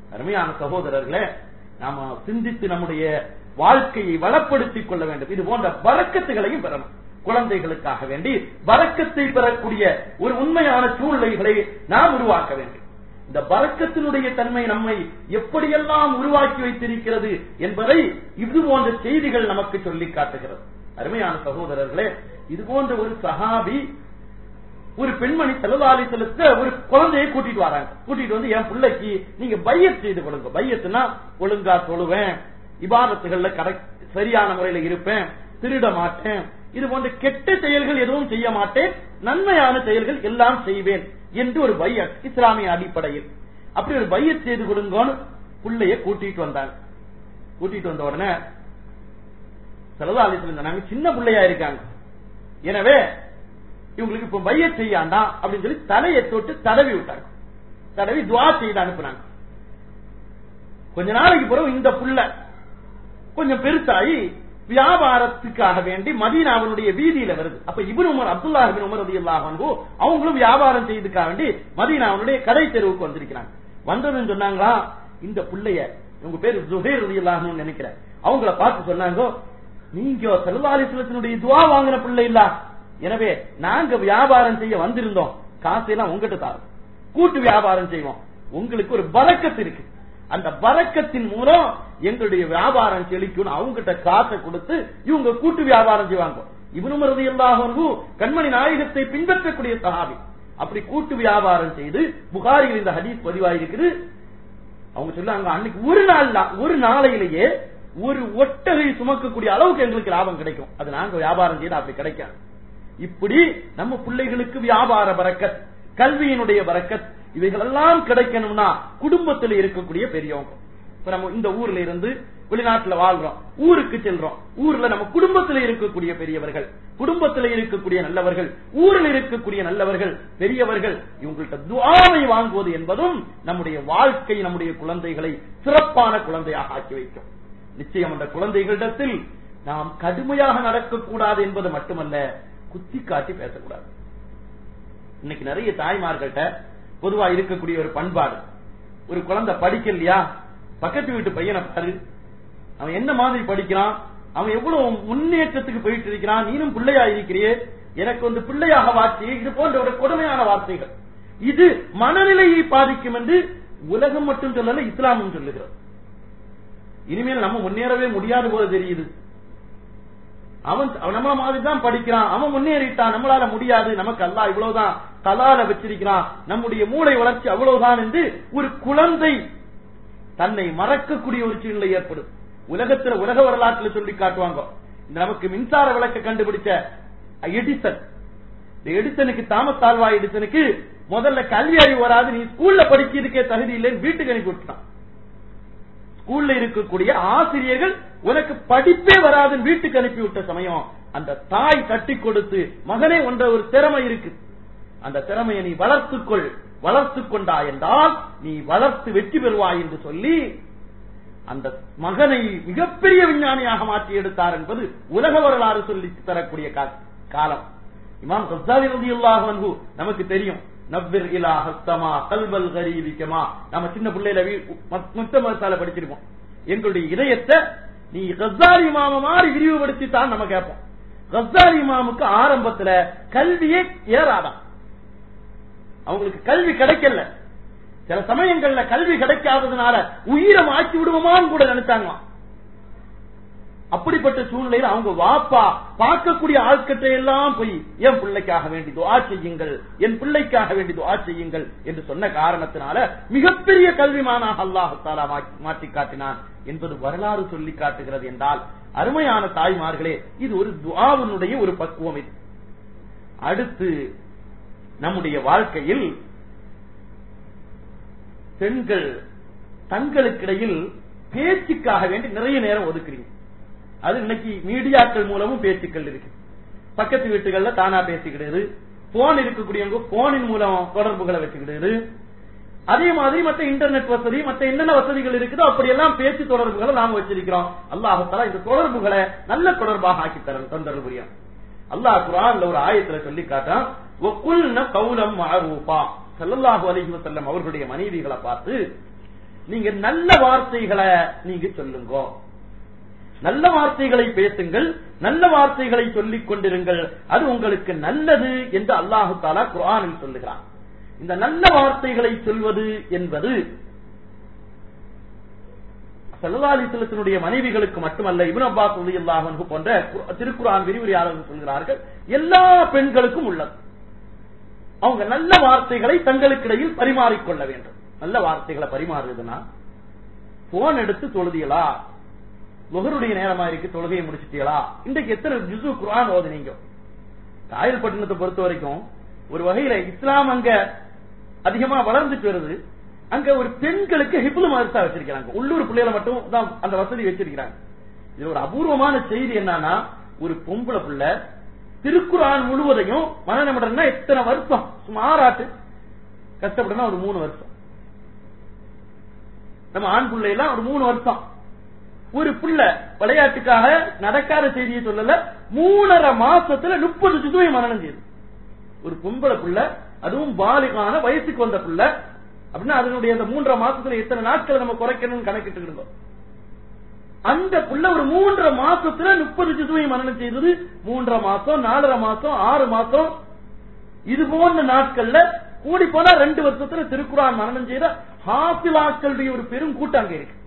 அருமையான சகோதரர்களே நாம சிந்தித்து நம்முடைய வாழ்க்கையை வளப்படுத்திக் கொள்ள வேண்டும் இது போன்ற வரக்கத்துகளையும் பெறணும் குழந்தைகளுக்காக வேண்டி வரக்கத்தை பெறக்கூடிய ஒரு உண்மையான சூழ்நிலைகளை நாம் உருவாக்க வேண்டும் இந்த வரக்கத்தினுடைய தன்மை நம்மை எப்படியெல்லாம் உருவாக்கி வைத்திருக்கிறது என்பதை இது போன்ற செய்திகள் நமக்கு சொல்லி காட்டுகிறது அருமையான சகோதரர்களே இது போன்ற ஒரு சஹாபி ஒரு பெண்மணி செலவாலி செலுத்த ஒரு குழந்தையை கூட்டிட்டு வராங்க கூட்டிட்டு வந்து என் பிள்ளைக்கு நீங்க பையத் செய்து கொடுங்க பையத்துனா ஒழுங்கா தொழுவேன் இபாதத்துகள்ல கரெக்ட் சரியான முறையில இருப்பேன் திருட மாட்டேன் இது போன்ற கெட்ட செயல்கள் எதுவும் செய்ய மாட்டேன் நன்மையான செயல்கள் எல்லாம் செய்வேன் என்று ஒரு பையத் இஸ்லாமிய அடிப்படையில் அப்படி ஒரு பையத் செய்து கொடுங்கன்னு பிள்ளைய கூட்டிட்டு வந்தாங்க கூட்டிட்டு வந்த உடனே செலவாலயத்தில் இருந்தாங்க சின்ன பிள்ளையா இருக்காங்க எனவே இவங்களுக்கு இப்ப பைய செய்யாண்டா அப்படின்னு சொல்லி தலையை தொட்டு தடவி விட்டாங்க தடவி துவா செய்து அனுப்புனாங்க கொஞ்ச நாளைக்கு பிறகு இந்த புள்ள கொஞ்சம் பெருசாகி வியாபாரத்துக்காக வேண்டி மதீனாவனுடைய வீதியில வருது அப்ப இவரு உமர் அப்துல்லா பின் உமர் ரதி அவங்களும் வியாபாரம் செய்துக்காக வேண்டி மதீனாவனுடைய கடை தெருவுக்கு வந்திருக்கிறாங்க வந்ததுன்னு சொன்னாங்களா இந்த புள்ளைய உங்க பேரு ஜுஹேர் ரதி நினைக்கிறேன் அவங்கள பார்த்து சொன்னாங்க நீங்க செல்வாலிசலத்தினுடைய துவா வாங்கின பிள்ளை இல்ல எனவே நாங்க வியாபாரம் செய்ய வந்திருந்தோம் காசெல்லாம் உங்ககிட்ட தாரோம் கூட்டு வியாபாரம் செய்வோம் உங்களுக்கு ஒரு பறக்கத்து இருக்கு அந்த பறக்கத்தின் மூலம் எங்களுடைய வியாபாரம் செழிக்கும் அவங்ககிட்ட காசை கொடுத்து இவங்க கூட்டு வியாபாரம் செய்வாங்க இவனும் ரதியல்லாஹு கண்மணி நாயகத்தை பின்பற்றக்கூடிய சஹாபி அப்படி கூட்டு வியாபாரம் செய்து புகாரியில் இந்த ஹதீஸ் பதிவாயிருக்குது அவங்க சொல்லாங்க அன்னைக்கு ஒரு நாள் ஒரு நாளையிலேயே ஒரு ஒட்டகை சுமக்கக்கூடிய அளவுக்கு எங்களுக்கு லாபம் கிடைக்கும் அது நாங்க வியாபாரம் செய்து அப்படி கிடைக்காது இப்படி நம்ம பிள்ளைகளுக்கு வியாபார பறக்கத் கல்வியினுடைய பறக்கத் இவைகள் எல்லாம் கிடைக்கணும்னா குடும்பத்தில் இருக்கக்கூடிய பெரியவங்க இப்ப நம்ம இந்த ஊர்ல இருந்து வெளிநாட்டுல வாழ்றோம் ஊருக்கு செல்றோம் ஊர்ல நம்ம குடும்பத்தில் இருக்கக்கூடிய பெரியவர்கள் குடும்பத்தில் இருக்கக்கூடிய நல்லவர்கள் ஊரில் இருக்கக்கூடிய நல்லவர்கள் பெரியவர்கள் இவங்கள்ட்ட துவாவை வாங்குவது என்பதும் நம்முடைய வாழ்க்கை நம்முடைய குழந்தைகளை சிறப்பான குழந்தையாக ஆக்கி வைக்கும் நிச்சயம் அந்த குழந்தைகளிடத்தில் நாம் கடுமையாக நடக்கக்கூடாது என்பது மட்டுமல்ல குத்தி காட்டி பேசக்கூடாது இன்னைக்கு நிறைய தாய்மார்கள்ட்ட பொதுவா இருக்கக்கூடிய ஒரு பண்பாடு ஒரு குழந்தை படிக்கலையா பக்கத்து வீட்டு பையனை பாரு அவன் என்ன மாதிரி படிக்கிறான் அவன் எவ்வளவு முன்னேற்றத்துக்கு போயிட்டு இருக்கிறான் நீனும் பிள்ளையா இருக்கிறியே எனக்கு வந்து பிள்ளையாக வார்த்தை இது போன்ற ஒரு கொடுமையான வார்த்தைகள் இது மனநிலையை பாதிக்கும் என்று உலகம் மட்டும் சொல்லல இஸ்லாமும் சொல்லுகிறது இனிமேல் நம்ம முன்னேறவே முடியாது போல தெரியுது அவன் நம்மள மாதிரி தான் படிக்கிறான் அவன் முன்னேறிட்டான் நம்மளால முடியாது நமக்கு அல்லா இவ்வளவுதான் கலால வச்சிருக்கிறான் நம்முடைய மூளை வளர்ச்சி அவ்வளவுதான் என்று ஒரு குழந்தை தன்னை மறக்கக்கூடிய ஒரு சூழ்நிலை ஏற்படும் உலகத்துல உலக வரலாற்றுல சொல்லி காட்டுவாங்க இந்த நமக்கு மின்சார விளக்க கண்டுபிடிச்ச எடிசன் இந்த எடிசனுக்கு தாமஸ் ஆல்வா எடிசனுக்கு முதல்ல கல்வி அறிவு வராது நீ ஸ்கூல்ல படிக்கிறதுக்கே தகுதி இல்லைன்னு வீட்டுக்கு அனுப்பி விட்டான் ஸ்கூல்ல இருக்கக்கூடிய ஆசிரியர்கள் உனக்கு படிப்பே வராதுன்னு வீட்டுக்கு அனுப்பிவிட்ட சமயம் அந்த தாய் தட்டி கொடுத்து மகனே ஒன்ற ஒரு திறமை இருக்கு அந்த திறமையை நீ வளர்த்துக்கொள் வளர்த்து கொண்டா என்றால் நீ வளர்த்து வெற்றி பெறுவாய் என்று சொல்லி அந்த மகனை மிகப்பெரிய விஞ்ஞானியாக மாற்றி எடுத்தார் என்பது உலக வரலாறு சொல்லி தரக்கூடிய காலம் இமாம் கஸ்தாவி ரதியுல்லாஹ் அன்ஹு நமக்கு தெரியும் நவ்விர் இலா ஹஸ்தமா கல்வல் கரீபிக்கமா நம்ம சின்ன பிள்ளையில முத்த மசால படிச்சிருக்கோம் எங்களுடைய இதயத்தை நீ கஸ்தாரி இமாம மாதிரி விரிவுபடுத்தி தான் நம்ம கேட்போம் கஸ்தாரி இமாமுக்கு ஆரம்பத்துல கல்வியே ஏறாதான் அவங்களுக்கு கல்வி கிடைக்கல சில சமயங்கள்ல கல்வி கிடைக்காததுனால உயிரம் ஆக்கி விடுவோமான்னு கூட நினைச்சாங்களாம் அப்படிப்பட்ட சூழ்நிலையில் அவங்க வாப்பா பார்க்கக்கூடிய ஆட்கட்டை எல்லாம் போய் என் பிள்ளைக்காக வேண்டி துவா செய்யுங்கள் என் பிள்ளைக்காக வேண்டி துவா செய்யுங்கள் என்று சொன்ன காரணத்தினால மிகப்பெரிய கல்விமானாக அல்லாஹாலா மாற்றி காட்டினான் என்பது வரலாறு சொல்லி காட்டுகிறது என்றால் அருமையான தாய்மார்களே இது ஒரு துவாவினுடைய ஒரு பக்குவம் இது அடுத்து நம்முடைய வாழ்க்கையில் பெண்கள் தங்களுக்கிடையில் பேச்சுக்காக வேண்டி நிறைய நேரம் ஒதுக்குறீங்க அது இன்னைக்கு மீடியாக்கள் மூலமும் பேச்சுக்கள் இருக்கு பக்கத்து வீட்டுகள்ல தானா பேசிக்கிடுது போன் இருக்கக்கூடியவங்க போனின் மூலம் தொடர்புகளை வச்சுக்கிடுது அதே மாதிரி மற்ற இன்டர்நெட் வசதி மற்ற என்னென்ன வசதிகள் இருக்குதோ அப்படியெல்லாம் பேச்சு தொடர்புகளை நாம வச்சிருக்கிறோம் அல்லாஹால இந்த தொடர்புகளை நல்ல தொடர்பாக ஆக்கி தர தந்தரல் புரியும் அல்லாஹ் குரான்ல ஒரு ஆயத்துல சொல்லி காட்டான் கவுலம் மஅரூபா ஸல்லல்லாஹு அலைஹி வஸல்லம் அவர்களுடைய மனைவிகளை பார்த்து நீங்க நல்ல வார்த்தைகளை நீங்க சொல்லுங்க நல்ல வார்த்தைகளை பேசுங்கள் நல்ல வார்த்தைகளை சொல்லிக் கொண்டிருங்கள் அது உங்களுக்கு நல்லது என்று அல்லாஹு தாலா குரானில் சொல்லுகிறான் இந்த நல்ல வார்த்தைகளை சொல்வது என்பது சல்லதாலிசலத்தினுடைய மனைவிகளுக்கு மட்டுமல்ல இபின் அப்பாஸ் அல்லாஹு போன்ற திருக்குரான் விரிவுரையாளர்கள் சொல்கிறார்கள் எல்லா பெண்களுக்கும் உள்ளது அவங்க நல்ல வார்த்தைகளை தங்களுக்கிடையில் பரிமாறிக்கொள்ள வேண்டும் நல்ல வார்த்தைகளை பரிமாறுதுன்னா போன் எடுத்து தொழுதியலா முகருடைய நேரமா இருக்கு தொழுகையை முடிச்சிட்டீங்களா இன்றைக்கு எத்தனை ஜுசு குரான் ஓதுனீங்க காயல் பட்டினத்தை பொறுத்த வரைக்கும் ஒரு வகையில இஸ்லாம் அங்க அதிகமா வளர்ந்துட்டு வருது அங்க ஒரு பெண்களுக்கு ஹிப்லு மதரசா வச்சிருக்கிறாங்க உள்ளூர் பிள்ளைகளை மட்டும் தான் அந்த வசதி வச்சிருக்கிறாங்க இது ஒரு அபூர்வமான செய்தி என்னன்னா ஒரு பொம்பளை பிள்ளை திருக்குறான் முழுவதையும் மனநமடன்னா எத்தனை வருஷம் சுமாராட்டு கஷ்டப்படனா ஒரு மூணு வருஷம் நம்ம ஆண் பிள்ளை எல்லாம் ஒரு மூணு வருஷம் ஒரு புள்ள விளையாட்டுக்காக நடக்காத செய்தியை சொல்லல மூணரை மாசத்துல முப்பது சுதுவை மரணம் செய்யுது ஒரு பொம்பளை புள்ள அதுவும் பாலிகான வயசுக்கு வந்த புள்ள அப்படின்னா அதனுடைய அந்த மூன்றரை மாசத்துல எத்தனை நாட்களை நம்ம குறைக்கணும்னு கணக்கிட்டு இருந்தோம் அந்த புள்ள ஒரு மூன்றரை மாசத்துல முப்பது சிசுவை மரணம் செய்தது மூன்றரை மாசம் நாலரை மாசம் ஆறு மாசம் இது போன்ற நாட்கள்ல கூடி போனா ரெண்டு வருஷத்துல திருக்குறான் மரணம் செய்த ஹாசிலாக்களுடைய ஒரு பெரும் கூட்டம் அங்க இருக்கு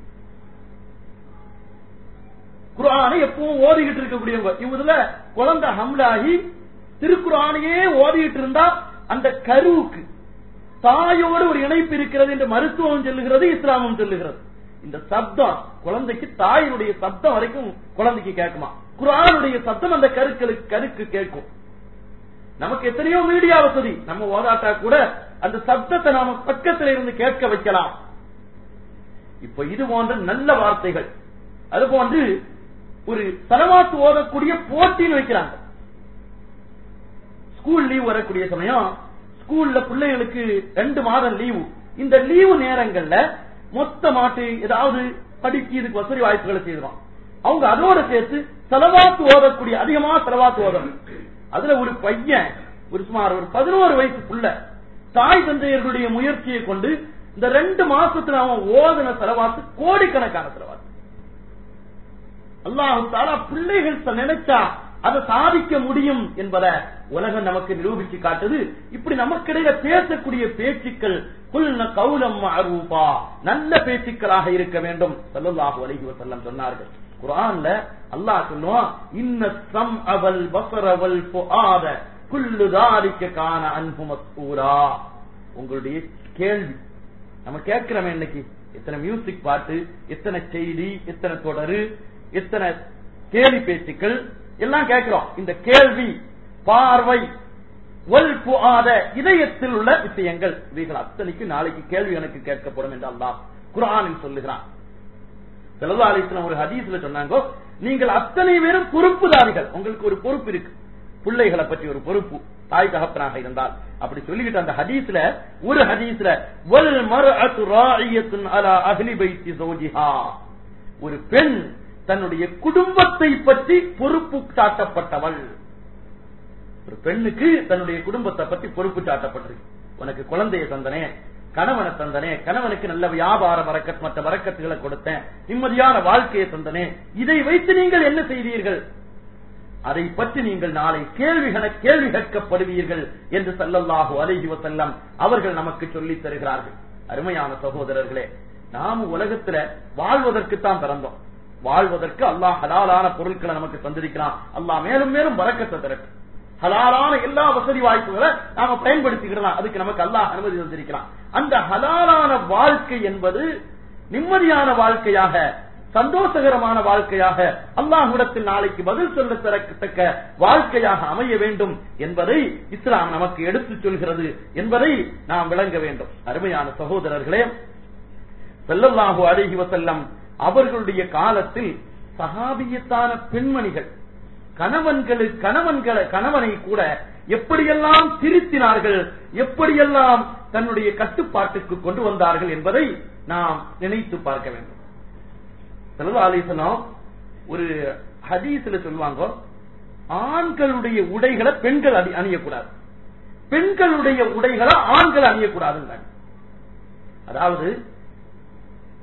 குரானை எப்பவும் ஓதிக்கிட்டு இருக்கக்கூடியவங்க இவதுல குழந்தை ஹம்லாகி திருக்குறானையே ஓதிக்கிட்டு இருந்தா அந்த கருவுக்கு தாயோடு ஒரு இணைப்பு இருக்கிறது என்று மருத்துவம் சொல்லுகிறது இஸ்லாமும் சொல்லுகிறது இந்த சப்தம் குழந்தைக்கு தாயினுடைய சப்தம் வரைக்கும் குழந்தைக்கு கேட்குமா குரானுடைய சப்தம் அந்த கருக்களுக்கு கருக்கு கேட்கும் நமக்கு எத்தனையோ மீடியா வசதி நம்ம ஓதாட்டா கூட அந்த சப்தத்தை நாம பக்கத்தில் இருந்து கேட்க வைக்கலாம் இப்ப இது போன்ற நல்ல வார்த்தைகள் அது போன்று ஒரு தலவாத்து ஓதக்கூடிய போட்டின்னு வைக்கிறாங்க ஸ்கூல் லீவ் வரக்கூடிய சமயம் ஸ்கூல்ல பிள்ளைகளுக்கு ரெண்டு மாதம் லீவு இந்த லீவு நேரங்கள்ல மொத்த மாட்டு ஏதாவது படிக்க இதுக்கு வசதி வாய்ப்புகளை செய்கிறோம் அவங்க அதோட சேர்த்து செலவாத்து ஓதக்கூடிய அதிகமா செலவாத்து ஓதணும் அதுல ஒரு பையன் ஒரு சுமார் ஒரு பதினோரு வயசு புள்ள தாய் தந்தையர்களுடைய முயற்சியை கொண்டு இந்த ரெண்டு மாசத்துல அவன் ஓதன செலவாத்து கோடிக்கணக்கான செலவாத்து அல்லாஹு தாலா பிள்ளைகள் நினைச்சா அதை சாதிக்க முடியும் என்பதை உலகம் நமக்கு நிரூபிச்சு காட்டுது இப்படி நமக்கிடையில பேசக்கூடிய பேச்சுக்கள் குல்ன கௌலம் அரூபா நல்ல பேச்சுக்களாக இருக்க வேண்டும் சல்லல்லாஹு அலைஹி வஸல்லம் சொன்னார்கள் குர்ஆன்ல அல்லாஹ் சொல்லுவான் இன்ன சம் அவல் பசரவல் ஃபுஆத குல்லு தாலிக்க கான அன்ஹு மஸ்ஊரா உங்களுடைய கேள்வி நம்ம கேட்கிறோம் இன்னைக்கு எத்தனை மியூசிக் பாட்டு எத்தனை செய்தி எத்தனை தொடரு எத்தனை கேலி பேச்சுக்கள் எல்லாம் கேட்கிறோம் இந்த கேள்வி பார்வை ஒல் புஆத இதயத்தில் உள்ள விஷயங்கள் இவைகள் அத்தனைக்கு நாளைக்கு கேள்வி எனக்கு கேட்கப்படும் என்று அல்லாஹ் குரானில் சொல்லுகிறான் செலவாலிஸ்லாம் ஒரு ஹதீஸ்ல சொன்னாங்க நீங்கள் அத்தனை பேரும் பொறுப்புதாரிகள் உங்களுக்கு ஒரு பொறுப்பு இருக்கு பிள்ளைகளை பற்றி ஒரு பொறுப்பு தாய் தகப்பனாக இருந்தால் அப்படி சொல்லிக்கிட்டு அந்த ஹதீஸ்ல ஒரு ஹதீஸ்ல வல் மர்அத்து ராயியத்துன் அலா அஹ்லி பைத்தி ஜௌஜிஹா ஒரு பெண் தன்னுடைய குடும்பத்தை பற்றி பொறுப்பு சாட்டப்பட்டவள் ஒரு பெண்ணுக்கு தன்னுடைய குடும்பத்தை பற்றி பொறுப்பு சாட்டப்பட்டிருக்கு உனக்கு குழந்தைய தந்தனே கணவனை தந்தனே கணவனுக்கு நல்ல வியாபார வரக்கத் மற்ற வரக்கத்துகளை கொடுத்தேன் நிம்மதியான வாழ்க்கையை தந்தனே இதை வைத்து நீங்கள் என்ன செய்தீர்கள் அதை பற்றி நீங்கள் நாளை கேள்விகளை கேள்வி கேட்கப்படுவீர்கள் என்று சல்லல்லாஹு அலைஹி வசல்லம் அவர்கள் நமக்கு சொல்லித் தருகிறார்கள் அருமையான சகோதரர்களே நாம் உலகத்துல வாழ்வதற்குத்தான் பிறந்தோம் வாழ்வதற்கு அல்லாஹ் ஹலாலான பொருட்களை நமக்கு தந்திருக்கிறான் அல்லாஹ் மேலும் மேலும் வரக்கத்தை திறக்கு ஹலாலான எல்லா வசதி வாய்ப்புகளை நாம பயன்படுத்திக்கலாம் அதுக்கு நமக்கு அல்லாஹ் அனுமதி தந்திருக்கிறான் அந்த ஹலாலான வாழ்க்கை என்பது நிம்மதியான வாழ்க்கையாக சந்தோஷகரமான வாழ்க்கையாக அல்லாஹ்விடத்தில் நாளைக்கு பதில் சொல்ல தரத்தக்க வாழ்க்கையாக அமைய வேண்டும் என்பதை இஸ்லாம் நமக்கு எடுத்துச் சொல்கிறது என்பதை நாம் விளங்க வேண்டும் அருமையான சகோதரர்களே செல்லல்லாஹு அழகி வசல்லம் அவர்களுடைய காலத்தில் சகாபியத்தான பெண்மணிகள் கணவன்களு கணவன்களை கணவனை கூட எப்படியெல்லாம் திருத்தினார்கள் எப்படியெல்லாம் தன்னுடைய கட்டுப்பாட்டுக்கு கொண்டு வந்தார்கள் என்பதை நாம் நினைத்து பார்க்க வேண்டும் செலவாலேசனம் ஒரு ஹதீஸ்ல சொல்லுவாங்க ஆண்களுடைய உடைகளை பெண்கள் அணி- அணியக்கூடாது பெண்களுடைய உடைகளை ஆண்கள் அணியக்கூடாதுங்க அதாவது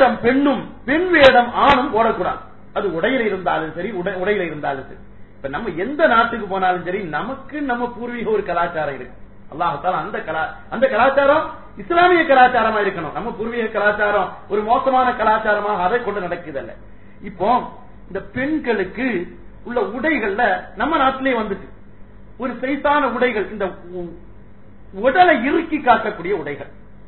வேடம் பெண்ணும் பெண் வேடம் ஆணும் போடக்கூடாது அது உடையில இருந்தாலும் சரி உடை- உடையில இருந்தாலும் சரி இப்ப நம்ம எந்த நாட்டுக்கு போனாலும் சரி நமக்கு நம்ம பூர்வீக ஒரு கலாச்சாரம் இருக்கு அல்லாஹால அந்த கலா அந்த கலாச்சாரம் இஸ்லாமிய கலாச்சாரமா இருக்கணும் நம்ம பூர்வீக கலாச்சாரம் ஒரு மோசமான கலாச்சாரமாக அதை கொண்டு நடக்குதல்ல இப்போ இந்த பெண்களுக்கு உள்ள உடைகள்ல நம்ம நாட்டிலே வந்துட்டு ஒரு சைத்தான உடைகள் இந்த உ- உடலை இறுக்கி காட்டக்கூடிய உடைகள்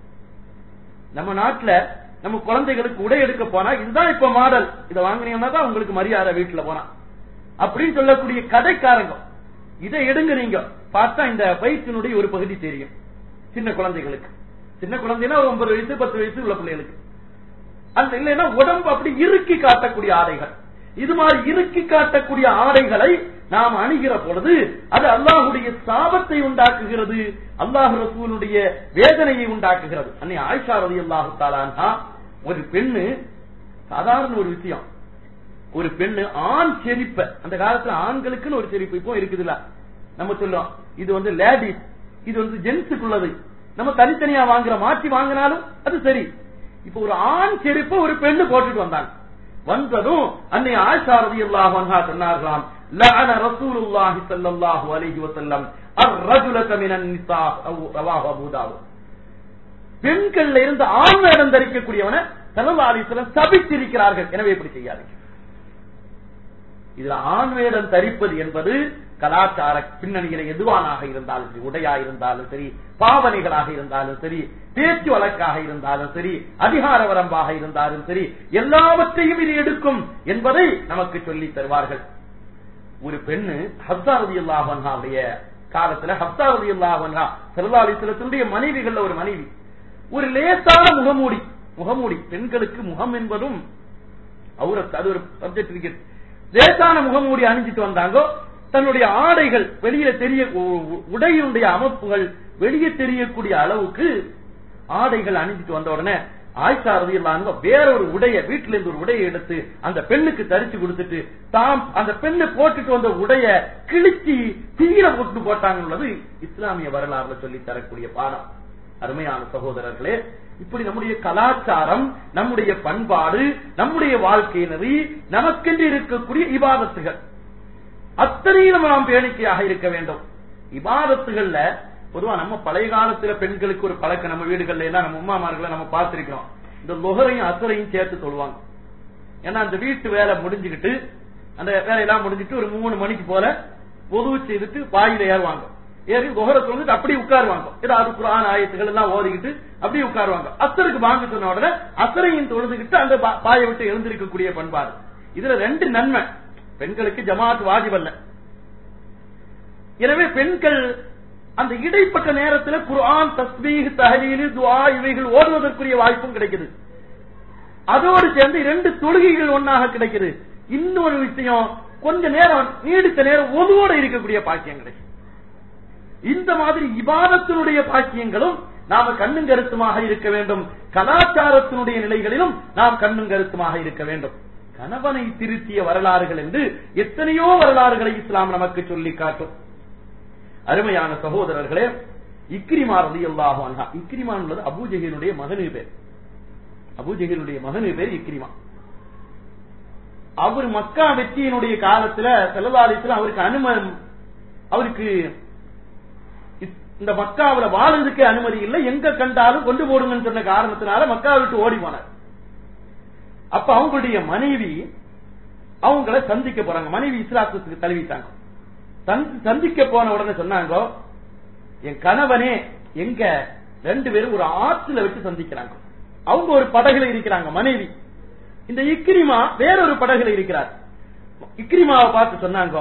நம்ம நாட்டுல நம்ம குழந்தைகளுக்கு உடை எடுக்க போனா இதுதான் இப்ப மாடல் இதை வாங்கினீங்கன்னா தான் உங்களுக்கு மரியாதை வீட்டுல போனா அப்படின்னு சொல்லக்கூடிய கடைக்காரங்க இதை எடுங்க நீங்க பார்த்தா இந்த வயிற்றினுடைய ஒரு பகுதி தெரியும் சின்ன குழந்தைகளுக்கு சின்ன குழந்தைன்னா ஒரு ஒன்பது வயசு பத்து வயசு உள்ள பிள்ளைகளுக்கு அந்த இல்லைன்னா உடம்பு அப்படி இறுக்கி காட்டக்கூடிய ஆடைகள் இது மாதிரி இறுக்கி காட்டக்கூடிய ஆடைகளை நாம் அணுகிற பொழுது அது அல்லாஹுடைய சாபத்தை உண்டாக்குகிறது அல்லாஹ் ரசூலுடைய வேதனையை உண்டாக்குகிறது அன்னை ஆயிஷா ரதி அல்லாஹு தாலான்ஹா ஒரு பெண்ணு சாதாரண ஒரு விஷயம் ஒரு பெண்ணு ஆண் செரிப்ப அந்த காலத்துல ஆண்களுக்குன்னு ஒரு செரிப்பு இப்போ இருக்குதுல்ல நம்ம சொல்றோம் இது வந்து லேடிஸ் இது வந்து ஜென்ஸுக்குள்ளது நம்ம தனித்தனியா வாங்குற மாற்றி வாங்கினாலும் அது சரி இப்ப ஒரு ஆண் செருப்பு ஒரு பெண்ணு போட்டுட்டு வந்தாங்க வந்ததும் அன்னை ஆயிஷா ரலியல்லாஹு அன்ஹா சொன்னார்களாம் லஅன ரசூலுல்லாஹி ஸல்லல்லாஹு அலைஹி வஸல்லம் الرجلة من النساء أو رواه أبو داود பெண்கள்ல இருந்து ஆண் வேடம் தரிக்கக்கூடியவனை ஸல்லல்லாஹு அலைஹி வஸல்லம் சபித்திருக்கிறார்கள் எனவே இப்படி செய்யாதீங்க இதுல ஆண் வேடம் தரிப்பது என்பது கலாச்சார பின்னணியில எதுவானாக இருந்தாலும் சரி உடையா இருந்தாலும் சரி பாவனைகளாக இருந்தாலும் சரி பேச்சு வழக்காக இருந்தாலும் சரி அதிகார வரம்பாக இருந்தாலும் சரி எல்லாவற்றையும் இது எடுக்கும் என்பதை நமக்கு சொல்லி தருவார்கள் ஒரு பெண்ணு ஹப்சா ரதி அல்லாஹன்ஹாவுடைய காலத்துல ஹப்சா ரதி அல்லாஹன்ஹா செல்லா அலிஸ்லத்தினுடைய மனைவிகள்ல ஒரு மனைவி ஒரு லேசான முகமூடி முகமூடி பெண்களுக்கு முகம் என்பதும் அவுரத் அது ஒரு சப்ஜெக்ட் இருக்கு லேசான முகமூடி அணிஞ்சிட்டு வந்தாங்க தன்னுடைய ஆடைகள் வெளியில தெரிய உ- உ- உடையினுடைய அமைப்புகள் வெளியே தெரியக்கூடிய அளவுக்கு ஆடைகள் அணிஞ்சிட்டு வந்த உடனே ஆயிஷா ரதியல்லாங்க வேற ஒரு உடைய வீட்டுல இருந்து ஒரு உடையை எடுத்து அந்த பெண்ணுக்கு தரிச்சு கொடுத்துட்டு தாம் அந்த பெண்ணு போட்டுட்டு வந்த உடைய கிழிச்சி தீர போட்டு போட்டாங்கன்றது இஸ்லாமிய வரலாறுல சொல்லி தரக்கூடிய பாடம் அருமையான சகோதரர்களே இப்படி நம்முடைய கலாச்சாரம் நம்முடைய பண்பாடு நம்முடைய வாழ்க்கை நெறி நமக்கென்று இருக்கக்கூடிய இபாதத்துகள் அத்தனையிலும் நாம் பேணிக்கையாக இருக்க வேண்டும் இபாதத்துகள்ல பொதுவா நம்ம பழைய காலத்துல பெண்களுக்கு ஒரு பழக்கம் நம்ம வீடுகள்ல எல்லாம் நம்ம உமாமார்களை நம்ம பார்த்திருக்கிறோம் இந்த லொஹரையும் அசரையும் சேர்த்து சொல்லுவாங்க ஏன்னா அந்த வீட்டு வேலை முடிஞ்சுக்கிட்டு அந்த வேலையெல்லாம் முடிஞ்சிட்டு ஒரு மூணு மணிக்கு போல பொதுவு செய்துட்டு பாயில ஏறுவாங்க ஏறி குஹரை சொல்லிட்டு அப்படியே உட்காருவாங்க ஏதாவது குரான் ஆயத்துகள் எல்லாம் ஓதிக்கிட்டு அப்படியே உட்காருவாங்க அசருக்கு வாங்க சொன்ன உடனே அசரையும் தொழுதுகிட்டு அந்த பா- பாயை விட்டு எழுந்திருக்கக்கூடிய பண்பாடு இதுல ரெண்டு நன்மை பெண்களுக்கு ஜமாத் வாஜிபல்ல எனவே பெண்கள் அந்த இடைப்பட்ட நேரத்துல குர்ஆன் தஸ்பீஹ் தஹலீல் துஆ இவைகள் ஓதுவதற்குரிய வாய்ப்பும் கிடைக்குது அதோடு சேர்ந்து இரண்டு தொழுகைகள் ஒன்னாக கிடைக்குது இன்னொரு விஷயம் கொஞ்ச நேரம் நீடித்த நேரம் ஒதுவோட இருக்கக்கூடிய பாக்கியம் கிடைக்கும் இந்த மாதிரி இபாதத்தினுடைய பாக்கியங்களும் நாம கண்ணும் கருத்துமாக இருக்க வேண்டும் கலாச்சாரத்தினுடைய நிலைகளிலும் நாம் கண்ணும் கருத்துமாக இருக்க வேண்டும் கணவனை திருத்திய வரலாறுகள் என்று எத்தனையோ வரலாறுகளை இஸ்லாம் நமக்கு சொல்லி காட்டும் அருமையான சகோதரர்களே இக்ரிமா ரலியல்லாஹு அன்ஹா இக்ரிமா என்பது அபூஜஹிலுடைய மகனு பேர் அபூஜஹிலுடைய மகனு பேர் இக்ரிமா அவர் மக்கா வெற்றியினுடைய காலத்துல செல்லதாலித்துல அவருக்கு அனுமதி அவருக்கு இஸ்- இந்த மக்காவுல வாழ்றதுக்கு அனுமதி இல்லை எங்க கண்டாலும் கொண்டு போடுங்கன்னு சொன்ன காரணத்தினால மக்கா விட்டு ஓடி போனார் அப்ப அவங்களுடைய மனைவி அவங்கள சந்திக்க போறாங்க மனைவி இஸ்லாத்துக்கு தழுவிட்டாங்க சந்தி- சந்திக்க போன உடனே சொன்னாங்க என் கணவனே எங்க ரெண்டு பேரும் ஒரு ஆற்றுல வச்சு சந்திக்கிறாங்க அவங்க ஒரு படகுல இருக்கிறாங்க மனைவி இந்த இக்ரிமா வேறொரு படகுல இருக்கிறார் இக்ரிமாவை பார்த்து சொன்னாங்க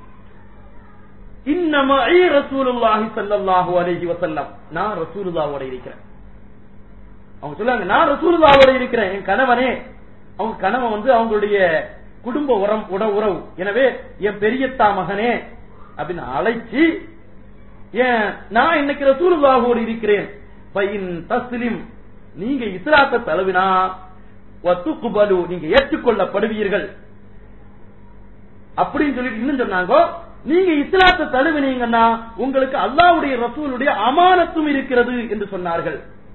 இன்னமா ரசூலுல்லாஹி ஸல்லல்லாஹு அலைஹி வஸல்லம் நான் ரசூலுல்லாவோட இருக்கிறேன் அவங்க சொல்லுவாங்க நான் ரசூலுல்லாவோட இருக்கிறேன் என் கணவனே அவங்க கணவன் வந்து அவங்களுடைய குடும்ப உரம் உட உறவு எனவே என் பெரியத்தா மகனே அப்படின்னு அழைச்சி ஏன் நான் இன்னைக்கு ரசூலுல்லாஹோடு இருக்கிறேன் பையின் தஸ்லிம் நீங்க இஸ்லாத்தை தழுவினா வத்துக்குபலு நீங்க ஏற்றுக்கொள்ளப்படுவீர்கள் அப்படின்னு சொல்லிட்டு இன்னும் சொன்னாங்க நீங்க இஸ்லாத்தை தழுவினீங்கன்னா உங்களுக்கு அல்லாஹ்வுடைய ரசூலுடைய அமானத்தும் இருக்கிறது என்று சொன்னார்கள்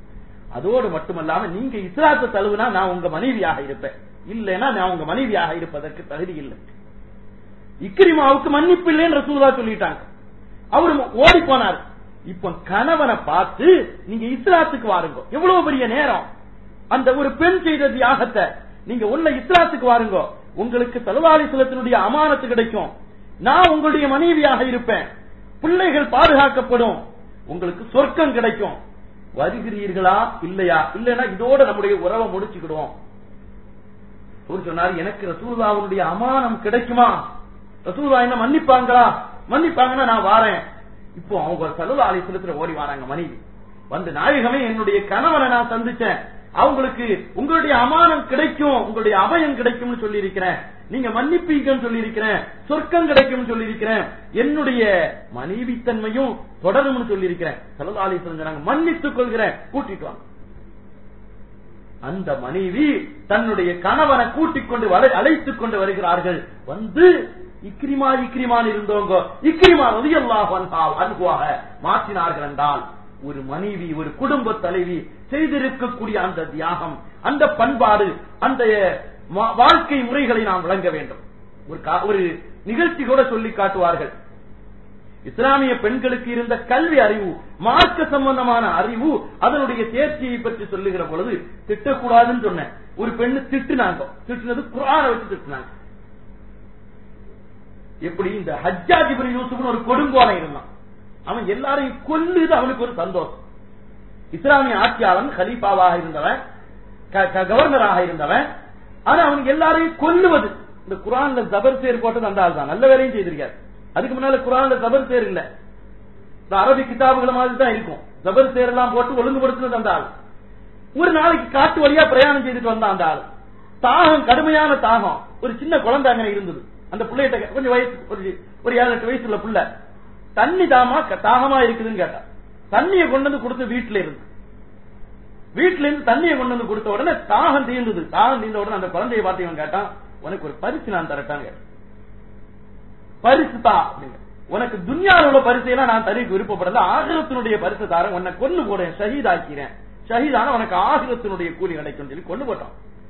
அதோடு மட்டுமல்லாம நீங்க இஸ்லாத்தை தழுவுனா நான் உங்க மனைவியாக இருப்பேன் இல்லைன்னா நான் உங்க மனைவியாக இருப்பதற்கு தகுதி இல்லை இக்ரிமாவுக்கு மன்னிப்பு இல்லைன்னு ரசூலா சொல்லிட்டாங்க அவரு ஓடி போனார் இப்ப கணவனை பார்த்து நீங்க இஸ்லாத்துக்கு வாருங்க எவ்வளவு பெரிய நேரம் அந்த ஒரு பெண் செய்த தியாகத்தை நீங்க உள்ள இஸ்லாத்துக்கு வாருங்க உங்களுக்கு தலவாலிசலத்தினுடைய அமானத்து கிடைக்கும் நான் உங்களுடைய மனைவியாக இருப்பேன் பிள்ளைகள் பாதுகாக்கப்படும் உங்களுக்கு சொர்க்கம் கிடைக்கும் வருகிறீர்களா இல்லையா இல்லைன்னா இதோட நம்முடைய உறவை முடிச்சுக்கிடுவோம் அவர் சொன்னார் எனக்கு ரசூல்லாவுடைய அமானம் கிடைக்குமா ரசூல்லா என்ன மன்னிப்பாங்களா மன்னிப்பாங்கன்னா நான் வாரேன் இப்போ அவங்க சலுவா ஆலயத்துல ஓடி வராங்க மனைவி வந்து நாயகமே என்னுடைய கணவனை நான் சந்திச்சேன் அவங்களுக்கு உங்களுடைய அமானம் கிடைக்கும் உங்களுடைய அபயம் கிடைக்கும்னு சொல்லி இருக்கிறேன் நீங்க மன்னிப்பீங்கன்னு சொல்லி இருக்கிறேன் சொர்க்கம் கிடைக்கும் சொல்லி இருக்கிறேன் என்னுடைய மனைவித்தன்மையும் தொடரும்னு சொல்லி இருக்கிறேன் சலதாலி சொன்னாங்க மன்னித்துக் கொள்கிறேன் கூட்டிட்டு வாங்க அந்த மனைவி தன்னுடைய கணவனை கூட்டிக் கொண்டு அழைத்துக் கொண்டு வருகிறார்கள் வந்து இக்ரிமா இக்ரிமான் இருந்தவங்க இக்ரிமா ரதியல்லாஹு அன்ஹால் அன்ஹுவாக மாற்றினார்கள் என்றால் ஒரு மனைவி ஒரு குடும்ப தலைவி செய்திருக்கக்கூடிய அந்த தியாகம் அந்த பண்பாடு அந்த வாழ்க்கை முறைகளை நாம் விளங்க வேண்டும் ஒரு ஒரு நிகழ்ச்சி கூட சொல்லி காட்டுவார்கள் இஸ்லாமிய பெண்களுக்கு இருந்த கல்வி அறிவு மார்க்க சம்பந்தமான அறிவு அதனுடைய தேர்ச்சியை பற்றி சொல்லுகிற பொழுது திட்டக்கூடாதுன்னு சொன்னேன் ஒரு பெண்ணு திட்டுனாங்க திட்டுனது குரான வச்சு திட்டுனாங்க எப்படி இந்த ஹஜ்ஜாஜ் இப்னு யூசுப்னு ஒரு கொடுங்கோலை இருந்தான் அவன் எல்லாரையும் கொல்லுது அவனுக்கு ஒரு சந்தோஷம் இஸ்லாமிய ஆட்சியாளன் ஹலீஃபாவாக இருந்தவன் கவர்னராக இருந்தவன் ஆனா அவன் எல்லாரையும் கொல்லுவது இந்த குரான்ல ஜபர் சேர் போட்டது அந்த ஆள் தான் நல்ல வேலையும் செய்திருக்காரு அதுக்கு முன்னால குரான்ல ஜபர் சேர் இல்ல இந்த அரபி கிதாபுகள் மாதிரி தான் இருக்கும் ஜபர் சேர் எல்லாம் போட்டு ஒழுங்குபடுத்தினது அந்த ஆள் ஒரு நாளைக்கு காட்டு வழியா பிரயாணம் செய்துட்டு வந்தான் அந்த ஆள் தாகம் கடுமையான தாகம் ஒரு சின்ன குழந்தை அங்கே இருந்தது அந்த பிள்ளைகிட்ட கொஞ்சம் வயசு ஒரு ஒரு ஏழு எட்டு வயசு உள்ள பிள்ளை தண்ணி தாமா தாகமா இருக்குதுன்னு கேட்டா தண்ணியை கொண்டு வந்து கொடுத்து வீட்டுல இருந்து வீட்டுல இருந்து தண்ணியை கொண்டு வந்து கொடுத்த உடனே தாகம் தீர்ந்தது தாகம் தீர்ந்த உடனே அந்த குழந்தைய பார்த்து இவன் கேட்டான் உனக்கு ஒரு பரிசு நான் தரட்டான்னு கேட்டான் பரிசு தா அப்படிங்க உனக்கு துன்யாவில் உள்ள பரிசையெல்லாம் நான் தருவிக்கு விருப்பப்படல ஆகிரத்தினுடைய பரிசு தாரேன் உன்னை கொண்டு போறேன் ஷஹீத் ஆக்கிறேன் ஷஹீதான உனக்கு ஆகிரத்தினுடைய கூலி கிடைக்கும் சொல்லி கொண்டு போட்டான்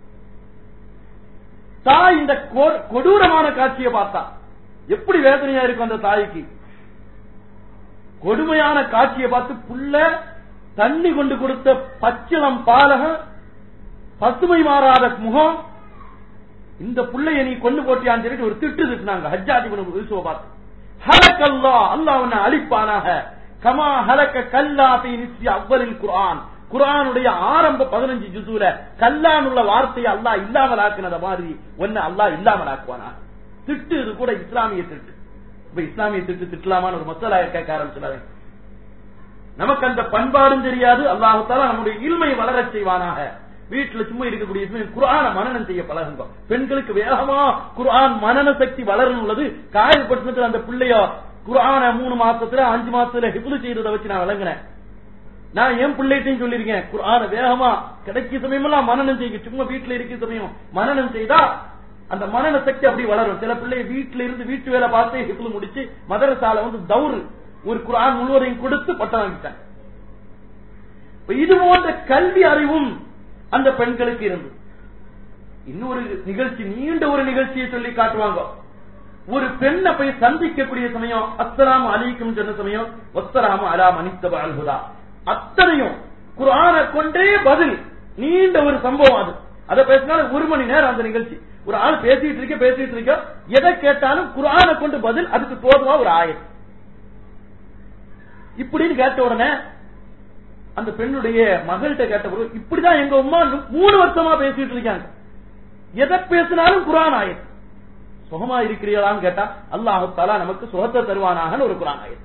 தாய் இந்த கொடூரமான காட்சியை பார்த்தா எப்படி வேதனையா இருக்கும் அந்த தாய்க்கு கொடுமையான காட்சியை பார்த்து புள்ள தண்ணி கொண்டு கொடுத்த பச்சிளம் பாலகம் பசுமை மாறாத முகம் இந்த புள்ளைய நீ கொண்டு போட்டியான்னு சொல்லிட்டு ஒரு திட்டு திட்டினாங்க ஹஜ்ஜாதி யூசுவ பார்த்து ஹலக்கல்லா அல்லாஹ் உன்னை அழிப்பானாக கமா ஹலக்க கல்லாத்தை நிச்சி அவ்வலில் குர்ஆன் குரானுடைய ஆரம்ப பதினஞ்சு ஜுசூல கல்லான் உள்ள வார்த்தையை அல்லாஹ் இல்லாமல் ஆக்குனத மாதிரி ஒன்னு அல்லாஹ் இல்லாமல் ஆக்குவானா திட்டு இது கூட இஸ்லாமிய திட்டு இப்ப இஸ்லாமிய திட்டு திட்டலாமான்னு ஒரு மசாலா கேட்க ஆரம்பிச்சிடாங்க நமக்கு அந்த பண்பாடும் தெரியாது அல்லாஹால நம்முடைய இல்மை வளரச் செய்வானாக வீட்டுல சும்மா இருக்கக்கூடிய சமயம் குரான மனநம் செய்ய பழகுங்க பெண்களுக்கு வேகமா குர்ஆன் மனன சக்தி வளரணும் உள்ளது காயப்படுத்தினத்துல அந்த பிள்ளையோ குர்ஆன மூணு மாசத்துல அஞ்சு மாசத்துல ஹிப்லு செய்யறத வச்சு நான் விளங்குறேன் நான் என் பிள்ளைகிட்டையும் சொல்லிருக்கேன் குர்ஆன வேகமா கிடைக்க சமயமெல்லாம் மனநம் செய்ய சும்மா வீட்டுல இருக்க சமயம் மனநம் செய்தா அந்த மனன சக்தி அப்படி வளரும் சில பிள்ளை வீட்டுல இருந்து வீட்டு வேலை பார்த்து ஹிப்லு முடிச்சு மதரசால வந்து தௌரு ஒரு குரான் முழுவதையும் கொடுத்து பட்டம் வாங்கிட்டாங்க இது போன்ற கல்வி அறிவும் அந்த பெண்களுக்கு இருந்தது இன்னொரு நிகழ்ச்சி நீண்ட ஒரு நிகழ்ச்சியை சொல்லி காட்டுவாங்க ஒரு பெண்ணை போய் சந்திக்கக்கூடிய சமயம் அஸ்ஸலாமு அலைக்கும் சொன்ன சமயம் ஒத்தராமு அலா மனித்தப அல்ஹுதா அத்தனையும் குரான கொண்டே பதில் நீண்ட ஒரு சம்பவம் அது அதை பேசினாலும் ஒரு மணி நேரம் அந்த நிகழ்ச்சி ஒரு ஆள் பேசிட்டு இருக்க பேசிட்டு இருக்க எதை கேட்டாலும் குரான கொண்டு பதில் அதுக்கு தோதுவா ஒரு ஆயர் இப்படின்னு கேட்ட உடனே அந்த பெண்ணுடைய மகள்கிட்ட கேட்ட பிறகு இப்படிதான் எங்க அம்மா மூணு வருஷமா பேசிட்டு இருக்காங்க எதை பேசினாலும் குரான் ஆயத் சுகமா இருக்கிறீங்களான்னு கேட்டா அல்லாஹு தாலா நமக்கு சுகத்தை தருவானாக ஒரு குரான் ஆயத்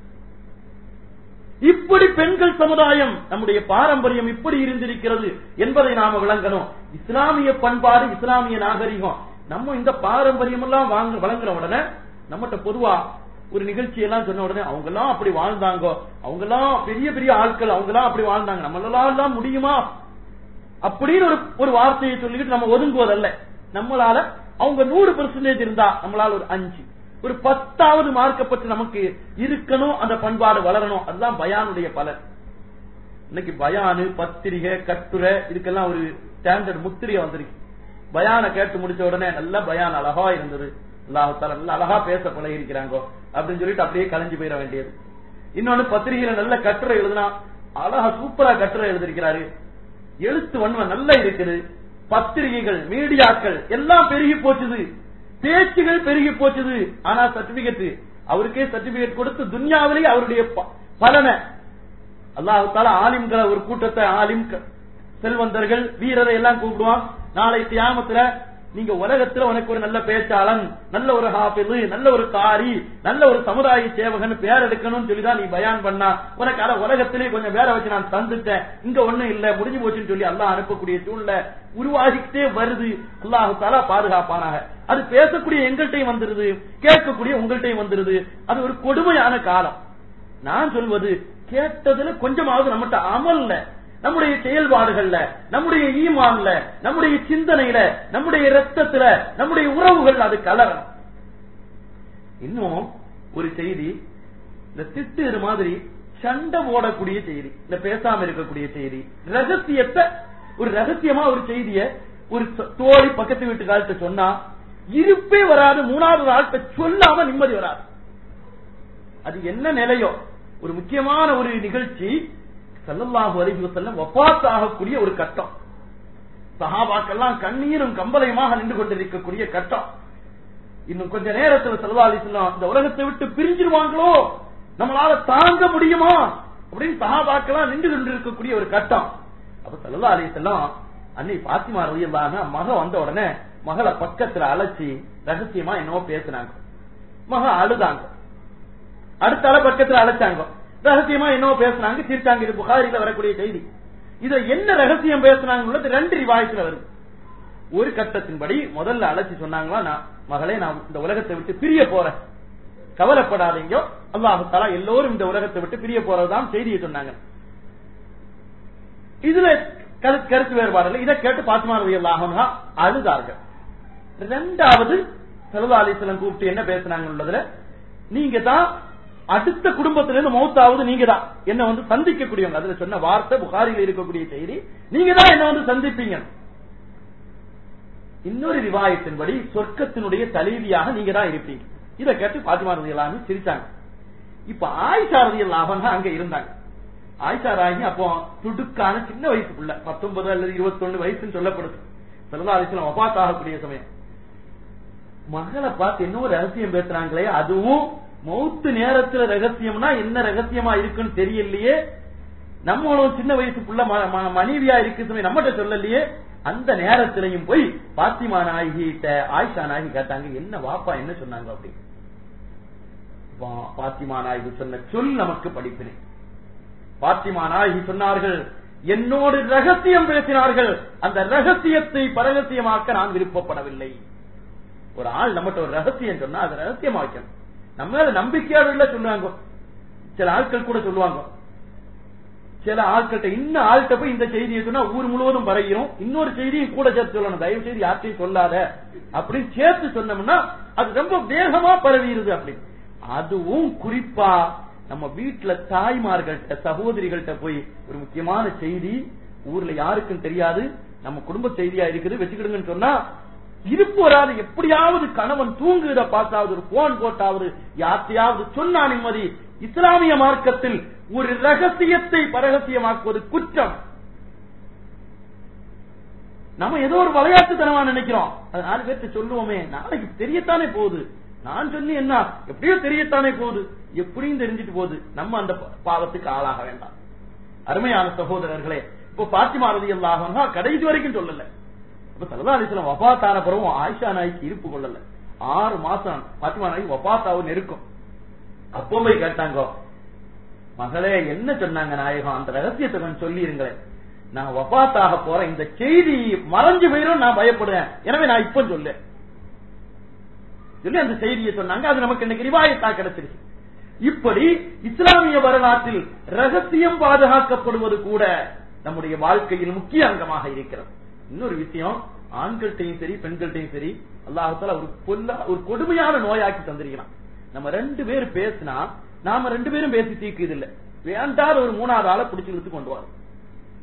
இப்படி பெண்கள் சமுதாயம் நம்முடைய பாரம்பரியம் இப்படி இருந்திருக்கிறது என்பதை நாம விளங்கணும் இஸ்லாமிய பண்பாடு இஸ்லாமிய நாகரிகம் நம்ம இந்த பாரம்பரியம் எல்லாம் வாங்க வழங்குற உடனே நம்மகிட்ட பொதுவா ஒரு நிகழ்ச்சி எல்லாம் சொன்ன உடனே அவங்க எல்லாம் அப்படி வாழ்ந்தாங்க அவங்க எல்லாம் பெரிய பெரிய ஆட்கள் அவங்க எல்லாம் அப்படி வாழ்ந்தாங்க நம்மளால எல்லாம் முடியுமா அப்படின்னு ஒரு ஒரு வார்த்தையை சொல்லிக்கிட்டு நம்ம ஒதுங்குவதல்ல நம்மளால அவங்க நூறு பெர்சன்டேஜ் இருந்தா நம்மளால ஒரு அஞ்சு ஒரு பத்தாவது மார்க்கப்பட்டு நமக்கு இருக்கணும் அந்த பண்பாடு வளரணும் அதுதான் பயானுடைய பலன் இன்னைக்கு பயானு பத்திரிகை கட்டுரை இதுக்கெல்லாம் ஒரு ஸ்டாண்டர்ட் முத்திரைய வந்திருக்கு பயான கேட்டு முடிச்ச உடனே நல்ல பயான் அழகா இருந்தது அல்லாஹால நல்ல அழகா பேச பழகி இருக்கிறாங்க அப்படின்னு சொல்லிட்டு அப்படியே கலைஞ்சு போயிட வேண்டியது இன்னொன்னு பத்திரிகையில நல்ல கட்டுரை எழுதுனா அழகா சூப்பரா கட்டுரை எழுதிருக்கிறாரு எழுத்து வன்மம் நல்லா இருக்குது பத்திரிகைகள் மீடியாக்கள் எல்லாம் பெருகி போச்சுது பேச்சுகள் பெருகி போச்சுது ஆனா சர்டிபிகேட் அவருக்கே சர்டிபிகேட் கொடுத்து துன்யாவிலேயே அவருடைய ப- பலனை அல்லாஹு தாலா ஆலிம்களை ஒரு கூட்டத்தை ஆலிம் க- செல்வந்தர்கள் வீரரை எல்லாம் கூப்பிடுவான் நாளை தியாமத்துல நீங்க உலகத்துல உனக்கு ஒரு நல்ல பேச்சாளன் நல்ல ஒரு ஹாஃபிது நல்ல ஒரு காரி நல்ல ஒரு சமுதாய சேவகன் பேர் எடுக்கணும்னு சொல்லிதான் நீ பயான் பண்ணா உனக்கு அத உலகத்திலே கொஞ்சம் பேரை வச்சு நான் தந்துட்டேன் இங்க ஒண்ணும் இல்ல முடிஞ்சு போச்சுன்னு சொல்லி அல்லாஹ் அனுப்பக்கூடிய சூழ்நிலை உருவாகிக்கிட்டே வருது அல்லாஹு தாலா பாதுகாப்பானாக அது பேசக்கூடிய எங்கள்கிட்டையும் வந்துருது கேட்கக்கூடிய உங்கள்கிட்டையும் வந்துருது அது ஒரு கொடுமையான காலம் நான் சொல்வது கேட்டதுல கொஞ்சமாவது நம்மகிட்ட அமல்ல நம்முடைய செயல்பாடுகள்ல நம்முடைய ஈமான்ல நம்முடைய சிந்தனையில நம்முடைய ரத்தத்துல நம்முடைய உறவுகள் அது கலரணும் இன்னும் ஒரு செய்தி இந்த திட்டு மாதிரி சண்டை போடக்கூடிய செய்தி இந்த பேசாம இருக்கக்கூடிய செய்தி ரகசியத்தை ஒரு ரகசியமா ஒரு செய்திய ஒரு ச- தோழி பக்கத்து வீட்டுக்கார்ட்ட சொன்னா இருப்பே வராது மூணாவது ஆள்கிட்ட சொல்லாம நிம்மதி வராது அது என்ன நிலையோ ஒரு முக்கியமான ஒரு நிகழ்ச்சி ஸல்லல்லாஹு அலைஹி வஸல்லம் வஃபாத் ஆகக்கூடிய ஒரு கட்டம் சஹாபாக்கெல்லாம் கண்ணீரும் கம்பளையுமாக நின்று கொண்டிருக்கக்கூடிய கட்டம் இன்னும் கொஞ்ச நேரத்துல ஸல்லல்லாஹு அலைஹி வஸல்லம் இந்த உலகத்தை விட்டு பிரிஞ்சிருவாங்களோ நம்மளால தாங்க முடியுமா அப்படின்னு சஹாபாக்கெல்லாம் நின்று கொண்டிருக்கக்கூடிய ஒரு கட்டம் அப்ப ஸல்லல்லாஹு அலைஹி வஸல்லம் அன்னை பாத்திமா ரலியல்லாஹு அன்ஹா மக வந்த உடனே மகளை பக்கத்துல அழைச்சி ரகசியமா என்னவோ பேசுனாங்க மக அழுதாங்க அடுத்த ஆள பக்கத்துல அழைச்சாங்க ரகசியமா என்னவோ பேசுனாங்க சிரிச்சாங்க இது புகாரில வரக்கூடிய செய்தி இத என்ன ரகசியம் பேசுனாங்க ரெண்டு ரிவாயத்துல வருது ஒரு கட்டத்தின்படி முதல்ல அழைச்சி சொன்னாங்களா நான் மகளே நான் இந்த உலகத்தை விட்டு பிரிய போறேன் கவலைப்படாதீங்க அல்லாஹு தஆலா எல்லோரும் இந்த உலகத்தை விட்டு பிரிய போறதுதான் செய்தியை சொன்னாங்க இதுல கருத்து கருத்து வேறுபாடு இல்லை இதை கேட்டு பாத்திமா ரலியல்லாஹு அன்ஹா அழுதார்கள் ரெண்டாவது சல்லா அலிஸ்லாம் கூப்பிட்டு என்ன பேசுனாங்க உள்ளதுல நீங்க தான் அடுத்த குடும்பத்தில இருந்து மௌத்தாவது நீங்க தான் என்ன வந்து சந்திக்கக்கூடியவங்க அதுல சொன்ன வார்த்தை புகாரில இருக்கக்கூடிய செய்தி நீங்க தான் என்ன வந்து சந்திப்பீங்க இன்னொரு ரிவாயத்தின்படி சொர்க்கத்தினுடைய தலைவியாக நீங்க தான் இருப்பீங்க இதை கேட்டு பாத்திமா ரதி எல்லாமே சிரிச்சாங்க இப்ப ஆயிஷா ரதி எல்லாம் அங்க இருந்தாங்க ஆயிஷா ராகி அப்போ துடுக்கான சின்ன வயசுக்குள்ள பத்தொன்பது அல்லது இருபத்தொன்னு வயசுன்னு சொல்லப்படுது சல்லா அலிஸ்லாம் வபாத் ஆகக்கூடிய சமயம் மகளை பார்த்து என்ன ஒரு ரகசியம் பேசுறாங்களே அதுவும் மௌத்து நேரத்துல ரகசியம்னா என்ன ரகசியமா இருக்குன்னு தெரியலையே நம்மளும் சின்ன வயசுக்குள்ள ம- ம- மனைவியா இருக்கு சமயம் நம்மகிட்ட சொல்லலையே அந்த நேரத்திலையும் போய் பாத்திமா நாயகிட்ட ஆயிஷா நாயகி கேட்டாங்க என்ன வாப்பா என்ன சொன்னாங்க அப்படி பா- பாத்திமா நாயகி சொன்ன சொல் நமக்கு படிப்பினை பாத்திமா நாயகி சொன்னார்கள் என்னோடு ரகசியம் பேசினார்கள் அந்த ரகசியத்தை பரகசியமாக்க நான் விருப்பப்படவில்லை ஒரு ஆள் நம்மகிட்ட ஒரு ரகசியம் சொன்னா அதை ரகசியமா வைக்கணும் நம்ம மேல நம்பிக்கையோட இல்ல சொல்லுவாங்க சில ஆட்கள் கூட சொல்லுவாங்க சில ஆட்கள்கிட்ட இன்னும் ஆள்கிட்ட போய் இந்த செய்தியை சொன்னா ஊர் முழுவதும் பரவிடும் இன்னொரு செய்தியும் கூட சேர்த்து சொல்லணும் தயவு செய்து யார்ட்டையும் சொல்லாத அப்படின்னு சேர்த்து சொன்னோம்னா அது ரொம்ப வேகமா பரவிடுது அப்படி அதுவும் குறிப்பா நம்ம வீட்டுல தாய்மார்கள்ட்ட சகோதரிகள்ட்ட போய் ஒரு முக்கியமான செய்தி ஊர்ல யாருக்கும் தெரியாது நம்ம குடும்ப செய்தியா இருக்குது வச்சுக்கிடுங்கன்னு சொன்னா இருப்பு வராது எப்படியாவது கணவன் தூங்குகிற பார்த்தாவது ஒரு போன் போட்டாவது யார்த்தையாவது சொன்னா நிம்மதி இஸ்லாமிய மார்க்கத்தில் ஒரு ரகசியத்தை பரகசியமாக்குவது குற்றம் நம்ம ஏதோ ஒரு விளையாட்டுத்தனமா நினைக்கிறோம் அது நாலு பேர்த்த சொல்லுவோமே நாளைக்கு தெரியத்தானே போகுது நான் சொல்லி என்ன எப்படியோ தெரியத்தானே போகுது எப்படியும் தெரிஞ்சிட்டு போகுது நம்ம அந்த பா- பாவத்துக்கு ஆளாக வேண்டாம் அருமையான சகோதரர்களே இப்போ பாத்திமா ரதி அல்லாஹா கடைசி வரைக்கும் சொல்லல இப்ப சல்லா அலிஸ்லாம் வபாத்தான பிறகும் ஆயிஷா நாய்க்கு இருப்பு கொள்ளல ஆறு மாசம் பாத்திமா நாய் வபாத்தாவும் நெருக்கும் அப்போ போய் கேட்டாங்க மகளே என்ன சொன்னாங்க நாயகம் அந்த ரகசியத்தை கொஞ்சம் சொல்லிருங்களேன் நான் வபாத்தாக போறேன் இந்த செய்தி மறைஞ்சு போயிரும் நான் பயப்படுறேன் எனவே நான் இப்ப சொல்ல சொல்லி அந்த செய்தியை சொன்னாங்க அது நமக்கு இன்னைக்கு ரிவாயத்தா கிடைச்சிருச்சு இப்படி இஸ்லாமிய வரலாற்றில் ரகசியம் பாதுகாக்கப்படுவது கூட நம்முடைய வாழ்க்கையில் முக்கிய அங்கமாக இருக்கிறது இன்னொரு விஷயம் ஆண்கள்கிட்டையும் சரி பெண்கள்கிட்டையும் சரி அல்லாஹால ஒரு கொல்ல ஒரு கொடுமையான நோயாக்கி தந்திருக்கிறான் நம்ம ரெண்டு பேர் பேசினா நாம ரெண்டு பேரும் பேசி தீக்குது இல்ல வேண்டாத ஒரு மூணாவது ஆளை பிடிச்சு இழுத்து கொண்டு வரோம்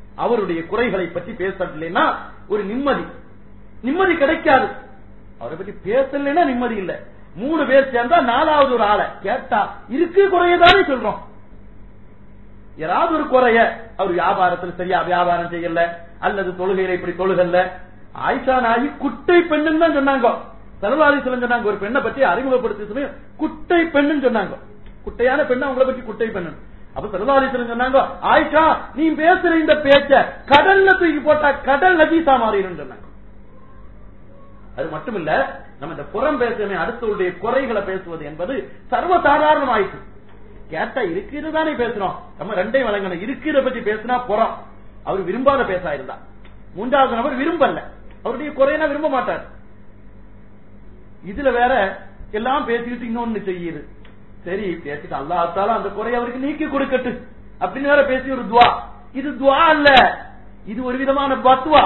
அவருடைய குறைகளை பற்றி பேசலைன்னா ஒரு நிம்மதி நிம்மதி கிடைக்காது அவரை பற்றி பேசலைன்னா நிம்மதி இல்ல மூணு பேர் சேர்ந்தா நாலாவது ஒரு ஆளை கேட்டா இருக்கு குறையதானே சொல்றோம் ஏதாவது ஒரு குறைய அவர் வியாபாரத்தில் சரியா வியாபாரம் செய்யல அல்லது தொழுகையில இப்படி தொழுகல்ல ஆயிஷா நாயி குட்டை பெண்ணுன்னு தான் சொன்னாங்க சரவாதி சொன்னாங்க ஒரு பெண்ணை பற்றி அறிமுகப்படுத்தி சமயம் குட்டை பெண்ணுன்னு சொன்னாங்க குட்டையான பெண்ணு அவங்கள பற்றி குட்டை பெண்ணு அப்ப சரவாதி சொன்னாங்க ஆயிஷா நீ பேசுற இந்த பேச்ச கடல்ல தூக்கி போட்டா கடல் நஜீசா மாறிடும் சொன்னாங்க அது மட்டுமில்ல நம்ம இந்த புறம் பேசுமே அடுத்தவருடைய குறைகளை பேசுவது என்பது சர்வ சாதாரணமாயிட்டு கேட்டா இருக்கிறது தானே பேசுறோம் நம்ம ரெண்டையும் வழங்கணும் இருக்கிறத பத்தி பேசினா புறம் அவர் விரும்பாத பேசா இருந்தா மூன்றாவது நபர் விரும்பல அவருடைய குறைனா விரும்ப மாட்டார் இதுல வேற எல்லாம் பேசிக்கிட்டு இன்னொன்னு செய்யுது சரி பேசிட்டு அல்லாஹால அந்த குறை அவருக்கு நீக்கி கொடுக்கட்டு அப்படின்னு வேற பேசி ஒரு துவா இது துவா அல்ல இது ஒரு விதமான பத்வா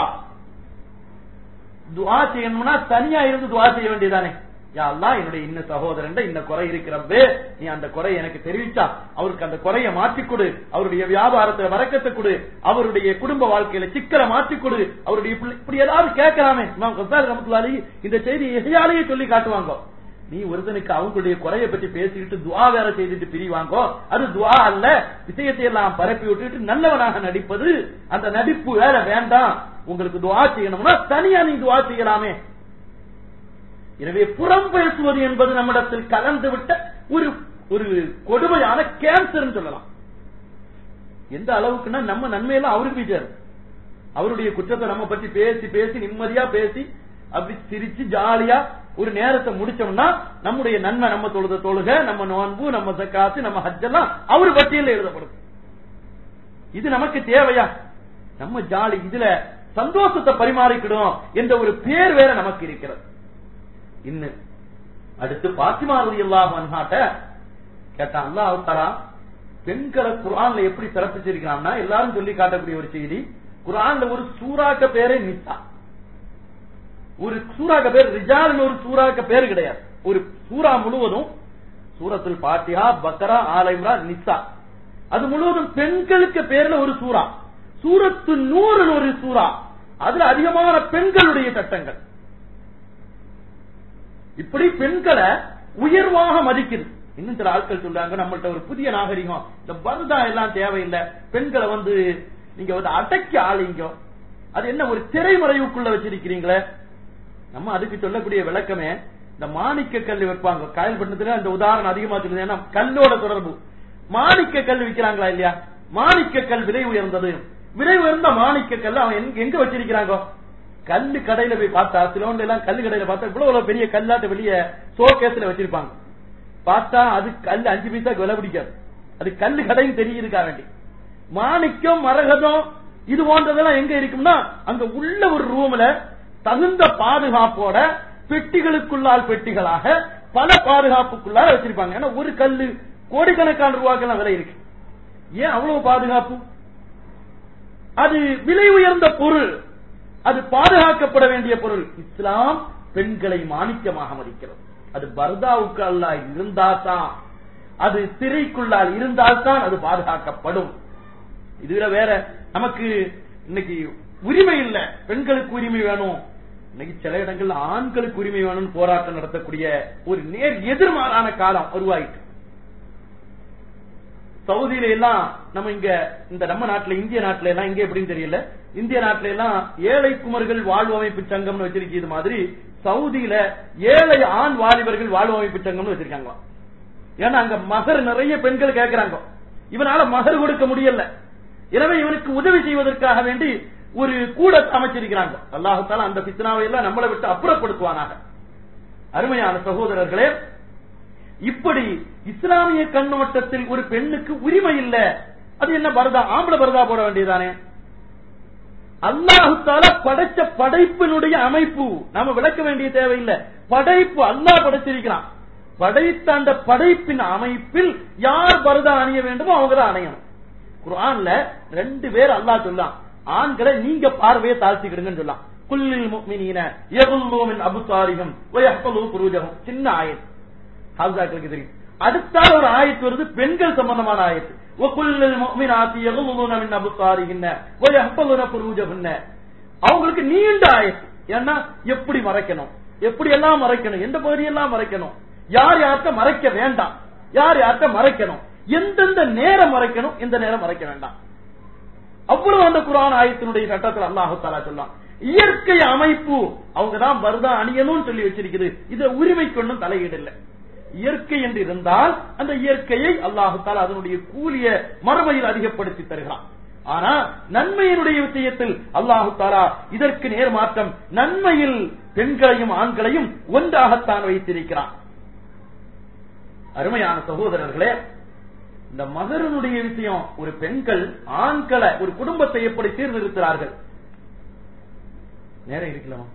துவா செய்யணும்னா தனியா இருந்து துவா செய்ய வேண்டியதானே யா அல்லாஹ் என்னுடைய இன்ன சகோதரன் இந்த குறை இருக்கிறப்பே நீ அந்த குறை எனக்கு தெரிவிச்சா அவருக்கு அந்த குறைய மாற்றிக் கொடு அவருடைய வியாபாரத்தை வரக்கத்தை கொடு அவருடைய குடும்ப வாழ்க்கையில சிக்கலை மாற்றிக் கொடு அவருடைய பிள்ளை- இப்படி ஏதாவது கேட்கலாமே இமாம் கசார் ரமத்துல்லாலி இந்த செய்தி எகையாலேயே சொல்லி காட்டுவாங்க நீ ஒருத்தனுக்கு அவங்களுடைய குறைய பற்றி பேசிக்கிட்டு துவா வேற செய்துட்டு பிரிவாங்கோ அது துவா அல்ல விஷயத்தை எல்லாம் பரப்பி விட்டுட்டு நல்லவனாக நடிப்பது அந்த நடிப்பு வேற வேண்டாம் உங்களுக்கு துவா செய்யணும்னா தனியா நீ துவா செய்யலாமே எனவே புறம் பேசுவது என்பது நம்மிடத்தில் கலந்து விட்ட ஒரு ஒரு கொடுமையான கேன்சர் சொல்லலாம் எந்த அளவுக்குன்னா நம்ம நன்மையெல்லாம் அவருக்கு போய் சேரும் அவருடைய குற்றத்தை நம்ம பற்றி பேசி பேசி நிம்மதியா பேசி அப்படி சிரிச்சு ஜாலியா ஒரு நேரத்தை முடிச்சோம்னா நம்முடைய நன்மை நம்ம தொழுத தொழுக நம்ம நோன்பு நம்ம ஜக்காத்து நம்ம ஹஜ்ஜெல்லாம் அவர் பட்டியலில் எழுதப்படும் இது நமக்கு தேவையா நம்ம ஜாலி இதுல சந்தோஷத்தை பரிமாறிக்கிடும் என்ற ஒரு பேர் வேற நமக்கு இருக்கிறது இன்னும் அடுத்து பாத்திமா ரலியல்லாஹு அன்ஹாட்ட கேட்டா அல்லாஹ் தஆலா பெண்களை குர்ஆன்ல எப்படி சிறப்பிச்சிருக்கிறான்னா எல்லாரும் சொல்லி காட்டக்கூடிய ஒரு செய்தி குர்ஆன்ல ஒரு சூறாக்க பேரே நிசா ஒரு சூறாக்க பேர் ரிஜால் ஒரு சூறாக்க பேர் கிடையாது ஒரு சூரா முழுவதும் சூரத்துல் பாத்திஹா பக்கரா ஆல இம்ரான் நிசா அது முழுவதும் பெண்களுக்கு பேர்ல ஒரு சூறா சூரத்து நூறு ஒரு சூறா அதுல அதிகமான பெண்களுடைய சட்டங்கள் இப்படி பெண்களை உயர்வாக மதிக்குது இன்னும் சில ஆட்கள் சொல்றாங்க நம்மள்ட்ட ஒரு புதிய நாகரிகம் இந்த பருதா எல்லாம் தேவையில்லை பெண்களை வந்து நீங்க வந்து அடக்கி ஆளுங்க அது என்ன ஒரு திரைமறைவுக்குள்ள வச்சிருக்கிறீங்களே நம்ம அதுக்கு சொல்லக்கூடிய விளக்கமே இந்த மாணிக்க கல் வைப்பாங்க காயல் பண்ணத்துல அந்த உதாரணம் அதிகமா சொல்லுது ஏன்னா கல்லோட தொடர்பு மாணிக்க கல் விக்கிறாங்களா இல்லையா மாணிக்க கல் விலை உயர்ந்தது விலை உயர்ந்த மாணிக்க கல் அவன் எங்க- எங்க வச்சிருக்கிறாங்க கல்லு கடையில போய் பார்த்தா சிலோன்ல எல்லாம் கல்லு கடையில பார்த்தா இவ்வளவு இவ்வளவு பெரிய கல்லாட்ட வெளிய ஷோகேஸ்ல வச்சிருப்பாங்க பார்த்தா அது கல் அஞ்சு பைசாக்கு விலை பிடிக்காது அது கல்லு கடைன்னு தெரியுதுக்கா வேண்டி மாணிக்கம் மரகதம் இது போன்றதெல்லாம் எங்க இருக்கும்னா அங்க உள்ள ஒரு ரூம்ல தகுந்த பாதுகாப்போட பெட்டிகளுக்குள்ளால் பெட்டிகளாக பல பாதுகாப்புக்குள்ளார வச்சிருப்பாங்க ஏன்னா ஒரு கல்லு கோடிக்கணக்கான ரூபாய்க்கெல்லாம் விலை இருக்கு ஏன் அவ்வளவு பாதுகாப்பு அது விலை உயர்ந்த பொருள் அது பாதுகாக்கப்பட வேண்டிய பொருள் இஸ்லாம் பெண்களை மாணிக்கமாக மதிக்கிறது அது பர்தாவுக்கு அல்ல இருந்தால்தான் அது திரைக்குள்ளால் இருந்தால்தான் அது பாதுகாக்கப்படும் இதுல வேற நமக்கு இன்னைக்கு உரிமை இல்ல பெண்களுக்கு உரிமை வேணும் இன்னைக்கு சில இடங்கள்ல ஆண்களுக்கு உரிமை வேணும்னு போராட்டம் நடத்தக்கூடிய ஒரு நேர் எதிர்மாறான காலம் உருவாயிட்டு சவுதியில எல்லாம் நம்ம இங்க இந்த நம்ம நாட்டுல இந்திய நாட்டுல எல்லாம் இங்க எப்படின்னு தெரியல இந்திய நாட்டுல எல்லாம் ஏழை குமர்கள் வாழ்வு அமைப்பு சங்கம்னு வச்சிருக்கிறது மாதிரி சவுதியில ஏழை ஆண் வாலிபர்கள் வாழ்வு அமைப்பு சங்கம்னு வச்சிருக்காங்க ஏன்னா அங்க மகர் நிறைய பெண்கள் கேட்கறாங்க இவனால மகர் கொடுக்க முடியல எனவே இவனுக்கு உதவி செய்வதற்காக வேண்டி ஒரு கூட அமைச்சிருக்கிறாங்க அல்லாஹால அந்த பித்னாவை எல்லாம் நம்மளை விட்டு அப்புறப்படுத்துவானாக அருமையான சகோதரர்களே இப்படி இஸ்லாமிய கண்ணோட்டத்தில் ஒரு பெண்ணுக்கு உரிமை இல்ல அது என்ன பரதா ஆம்பளை பரதா போட வேண்டியதானே அல்லாஹுத்தால படைச்ச படைப்பினுடைய அமைப்பு நாம விளக்க வேண்டிய தேவையில்லை படைப்பு அல்லாஹ் படைச்சிருக்கிறான் படைத்த அந்த படைப்பின் அமைப்பில் யார் பரதா அணிய வேண்டுமோ அவங்க தான் அணையணும் குர்ஆன்ல ரெண்டு பேர் அல்லாஹ் சொல்லாம் ஆண்களை நீங்க பார்வையை தாழ்த்திக்கிடுங்கன்னு சொல்லலாம் குல்லில் முஃமினீன யகுல்லூ மின் அபுசாரிஹிம் வ யஹ்ஃபலூ ஃபுரூஜஹும் சின்ன ஆயத் ஹாஃபிஸாக்களுக்கு தெரியும் அடுத்தால ஒரு ஆயத்து வருது பெண்கள் சம்பந்தமான ஆயத்து ஒக்குள்ளல் முஃமினாத்தி யகுலுன மின் அப்சாரிஹின்ன வ யஹ்ஃபதுன ஃபுரூஜஹுன்ன அவங்களுக்கு நீண்ட ஆயத்து ஏன்னா எப்படி மறைக்கணும் எப்படி எல்லாம் மறைக்கணும் எந்த பகுதியெல்லாம் மறைக்கணும் யார் யார்கிட்ட மறைக்க வேண்டாம் யார் யார்கிட்ட மறைக்கணும் எந்தெந்த நேரம் மறைக்கணும் எந்த நேரம் மறைக்க வேண்டாம் அவ்வளவு அந்த குரான் ஆயத்தினுடைய சட்டத்தில் அல்லாஹு தாலா சொல்லலாம் இயற்கை அமைப்பு அவங்க தான் வருதா அணியணும்னு சொல்லி வச்சிருக்குது இத உரிமை கொண்டும் தலையீடு இல்லை இயற்கை என்று இருந்தால் அந்த இயற்கையை அல்லாஹு தாலா அதனுடைய கூலிய மறுமையில் அதிகப்படுத்தி தருகிறான் ஆனா நன்மையினுடைய விஷயத்தில் அல்லாஹு தாலா இதற்கு நேர்மாற்றம் நன்மையில் பெண்களையும் ஆண்களையும் ஒன்றாகத்தான் வைத்திருக்கிறான் அருமையான சகோதரர்களே இந்த மகரனுடைய விஷயம் ஒரு பெண்கள் ஆண்களை ஒரு குடும்பத்தை எப்படி சீர்திருக்கிறார்கள் நேரம் இருக்கலாமா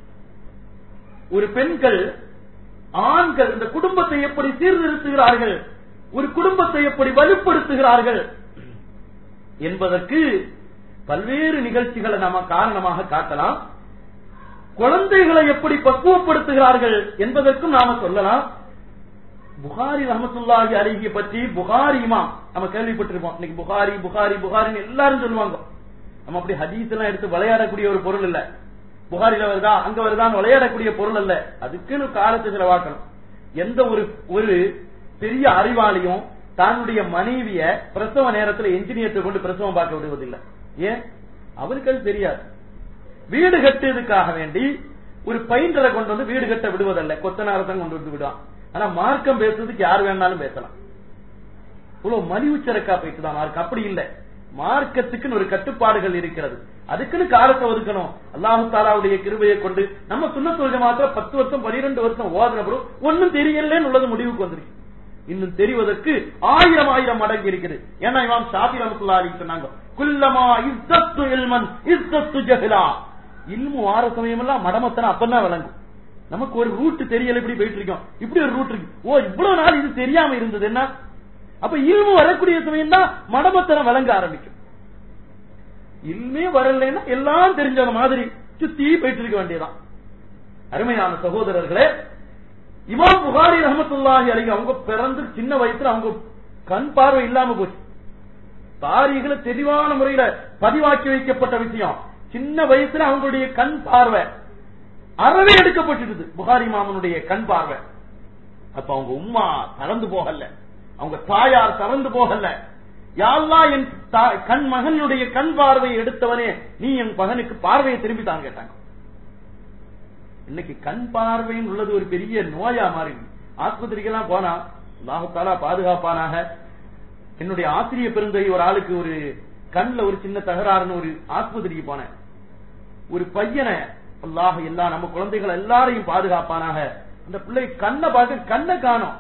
ஒரு பெண்கள் ஆண்கள் இந்த குடும்பத்தை எப்படி சீர்திருத்துகிறார்கள் ஒரு குடும்பத்தை எப்படி வலுப்படுத்துகிறார்கள் என்பதற்கு பல்வேறு நிகழ்ச்சிகளை நாம காரணமாக காட்டலாம் குழந்தைகளை எப்படி பக்குவப்படுத்துகிறார்கள் என்பதற்கும் நாம சொல்லலாம் புகாரி ரஹமத்துல்லாஹி அலிஹி பற்றி புகாரி இமாம் நம்ம கேள்விப்பட்டிருப்போம் இன்னைக்கு புகாரி புகாரி புகாரின்னு எல்லாரும் சொல்லுவாங்க நம்ம அப்படி ஹதீஸ் எல்லாம் எடுத்து விளையாடக்கூடிய ஒரு பொருள் இல்ல புகாரில வருதா அங்க வருதான்னு விளையாடக்கூடிய பொருள் அல்ல அதுக்குன்னு காலத்தை செலவாக்கணும் எந்த ஒரு ஒரு பெரிய அறிவாளியும் தன்னுடைய மனைவிய பிரசவ நேரத்தில் என்ஜினியர்த்தை கொண்டு பிரசவம் பார்க்க விடுவதில்லை ஏன் அவருக்கு அது தெரியாது வீடு கட்டுறதுக்காக வேண்டி ஒரு பைண்டரை கொண்டு வந்து வீடு கட்ட விடுவதல்ல கொத்தனாரத்தான் கொண்டு வந்து விடுவான் ஆனா மார்க்கம் பேசுறதுக்கு யார் வேணாலும் பேசலாம் இவ்வளவு மலிவு சரக்கா போயிட்டு தான் மார்க் அப்படி இல்ல மார்க்கத்துக்குன்னு ஒரு கட்டுப்பாடுகள் இருக்கிறது அதுக்குன்னு காலத்தை ஒதுக்கணும் அல்லாஹு தாலாவுடைய கிருபையை கொண்டு நம்ம சுண்ண தொழில் மாத்திரம் பத்து வருஷம் பனிரெண்டு வருஷம் ஓதன பிறகு ஒன்னும் தெரியலன்னு உள்ளது முடிவுக்கு வந்திருக்கு இன்னும் தெரிவதற்கு ஆயிரம் ஆயிரம் மடங்கு இருக்குது ஏன்னா இமாம் ஷாபி ரமத்துல்லா அலி சொன்னாங்க குல்லமா இஸ்ஸத்து இல்மன் இஸ்ஸத்து ஜஹ்லா இல்மு வார சமயம் எல்லாம் மடமத்தன அப்பதான் விளங்கும் நமக்கு ஒரு ரூட் தெரியல இப்படி போயிட்டு இருக்கோம் இப்படி ஒரு ரூட் இருக்கு ஓ இவ்வளவு நாள் இது தெரியாம இருந்தது என்ன அப்ப இல்மு வரக்கூடிய சமயம் தான் மடமத்தனம் விளங்க ஆரம்பிக்கும் இல்மே வரலைன்னா எல்லாம் தெரிஞ்ச மாதிரி சுத்தி போயிட்டு இருக்க வேண்டியதான் அருமையான சகோதரர்களே இமாம் புகாரி ரஹமத்துல்லாஹி அலைஹி அவங்க பிறந்து சின்ன வயசுல அவங்க கண் பார்வை இல்லாம போச்சு தாரிகளை தெளிவான முறையில பதிவாக்கி வைக்கப்பட்ட விஷயம் சின்ன வயசுல அவங்களுடைய கண் பார்வை அறவே எடுக்கப்பட்டுடுது புகாரி மாமனுடைய கண் பார்வை அப்ப அவங்க உம்மா தளர்ந்து போகல அவங்க தாயார் தளர்ந்து போகல யாழ்லா என் கண் மகனுடைய கண் பார்வையை எடுத்தவனே நீ என் மகனுக்கு பார்வையை திரும்பி தான் கேட்டாங்க இன்னைக்கு கண் பார்வைன்னு உள்ளது ஒரு பெரிய நோயா மாறி ஆஸ்பத்திரிக்கெல்லாம் போனா லாகத்தாலா பாதுகாப்பானாக என்னுடைய ஆசிரிய பெருந்தை ஒரு ஆளுக்கு ஒரு கண்ல ஒரு சின்ன தகராறுன்னு ஒரு ஆஸ்பத்திரிக்கு போனேன் ஒரு பையனை அல்லாஹ் எல்லா நம்ம குழந்தைகள் எல்லாரையும் பாதுகாப்பானாக அந்த பிள்ளை கண்ணை பார்க்க கண்ணை காணும்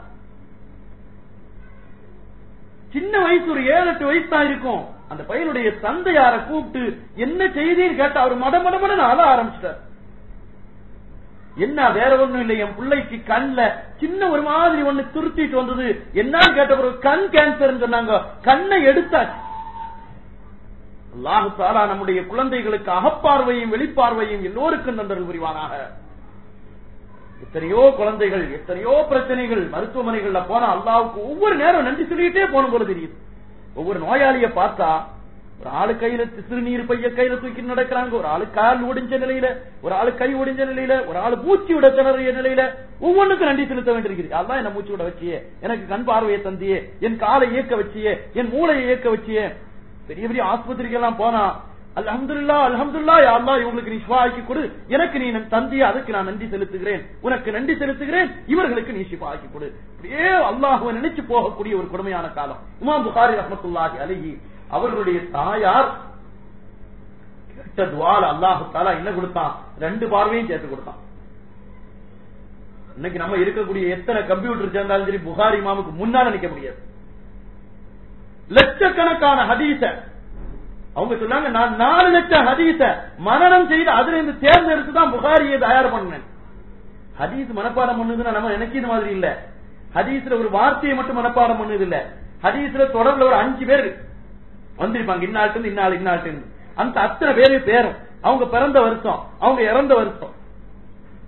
சின்ன வயசு ஒரு ஏழு எட்டு வயசு தான் இருக்கும் அந்த பையனுடைய தந்தையார கூப்பிட்டு என்ன செய்தின்னு கேட்டா அவர் மட மட மட அழ ஆரம்பிச்சிட்டார் என்ன வேற ஒண்ணும் இல்லை என் பிள்ளைக்கு கண்ல சின்ன ஒரு மாதிரி ஒண்ணு துருத்திட்டு வந்தது என்னன்னு கேட்ட பிறகு கண் கேன்சர் சொன்னாங்க கண்ணை எடுத்தாச்சு அல்லாஹு தாலா நம்முடைய குழந்தைகளுக்கு அகப்பார்வையும் வெளிப்பார்வையும் எல்லோருக்கும் தந்தர்கள் புரிவானாக எத்தனையோ குழந்தைகள் எத்தனையோ பிரச்சனைகள் மருத்துவமனைகள்ல போனா அல்லாவுக்கு ஒவ்வொரு நேரம் நன்றி சொல்லிட்டே போன போல தெரியுது ஒவ்வொரு நோயாளிய பார்த்தா ஒரு ஆளு கையில சிறுநீர் பைய கையில தூக்கி நடக்கிறாங்க ஒரு ஆளு கால் ஒடிஞ்ச நிலையில ஒரு ஆளு கை ஒடிஞ்ச நிலையில ஒரு ஆளு மூச்சு விட திணறிய நிலையில ஒவ்வொன்றுக்கும் நன்றி செலுத்த வேண்டியிருக்கிறது அதான் என்ன மூச்சு விட வச்சியே எனக்கு கண் பார்வையை தந்தியே என் காலை இயக்க வச்சியே என் மூளையை இயக்க வச்சியே பெரிய பெரிய ஆஸ்பத்திரிக்கு எல்லாம் போனா அல்ஹம்துல்லா அல்ஹம்துல்லா யாருலா இவங்களுக்கு நீ ஷிஃபா ஆக்கி கொடு எனக்கு நீ தந்திய அதுக்கு நான் நன்றி செலுத்துகிறேன் உனக்கு நன்றி செலுத்துகிறேன் இவர்களுக்கு நீ ஷிஃபா ஆக்கி கொடு அப்படியே அல்லாஹுவை நினைச்சு போகக்கூடிய ஒரு கொடுமையான காலம் உமாம் புகாரி ரஹமத்துல்லாஹி அலிஹி அவர்களுடைய தாயார் கேட்ட துவால அல்லாஹு தாலா என்ன கொடுத்தான் ரெண்டு பார்வையும் சேர்த்து கொடுத்தான் இன்னைக்கு நம்ம இருக்கக்கூடிய எத்தனை கம்ப்யூட்டர் சேர்ந்தாலும் சரி புகாரி இமாமுக்கு முன்னால நிக்க முடியாது லட்சக்கணக்கான ஹதீச அவங்க சொன்னாங்க நான் நாலு லட்சம் ஹதீச மனநம் செய்து அதுல இருந்து தேர்ந்தெடுத்து தான் புகாரியை தயார் பண்ணேன் ஹதீஸ் மனப்பாடம் பண்ணுதுன்னா நம்ம நினைக்கிற மாதிரி இல்ல ஹதீஸ்ல ஒரு வார்த்தையை மட்டும் மனப்பாடம் பண்ணுது இல்ல ஹதீஸ்ல தொடர்ல ஒரு அஞ்சு பேர் வந்திருப்பாங்க இன்னாட்டு இன்னாள் இன்னாட்டு அந்த அத்தனை பேரு பேரும் அவங்க பிறந்த வருஷம் அவங்க இறந்த வருஷம்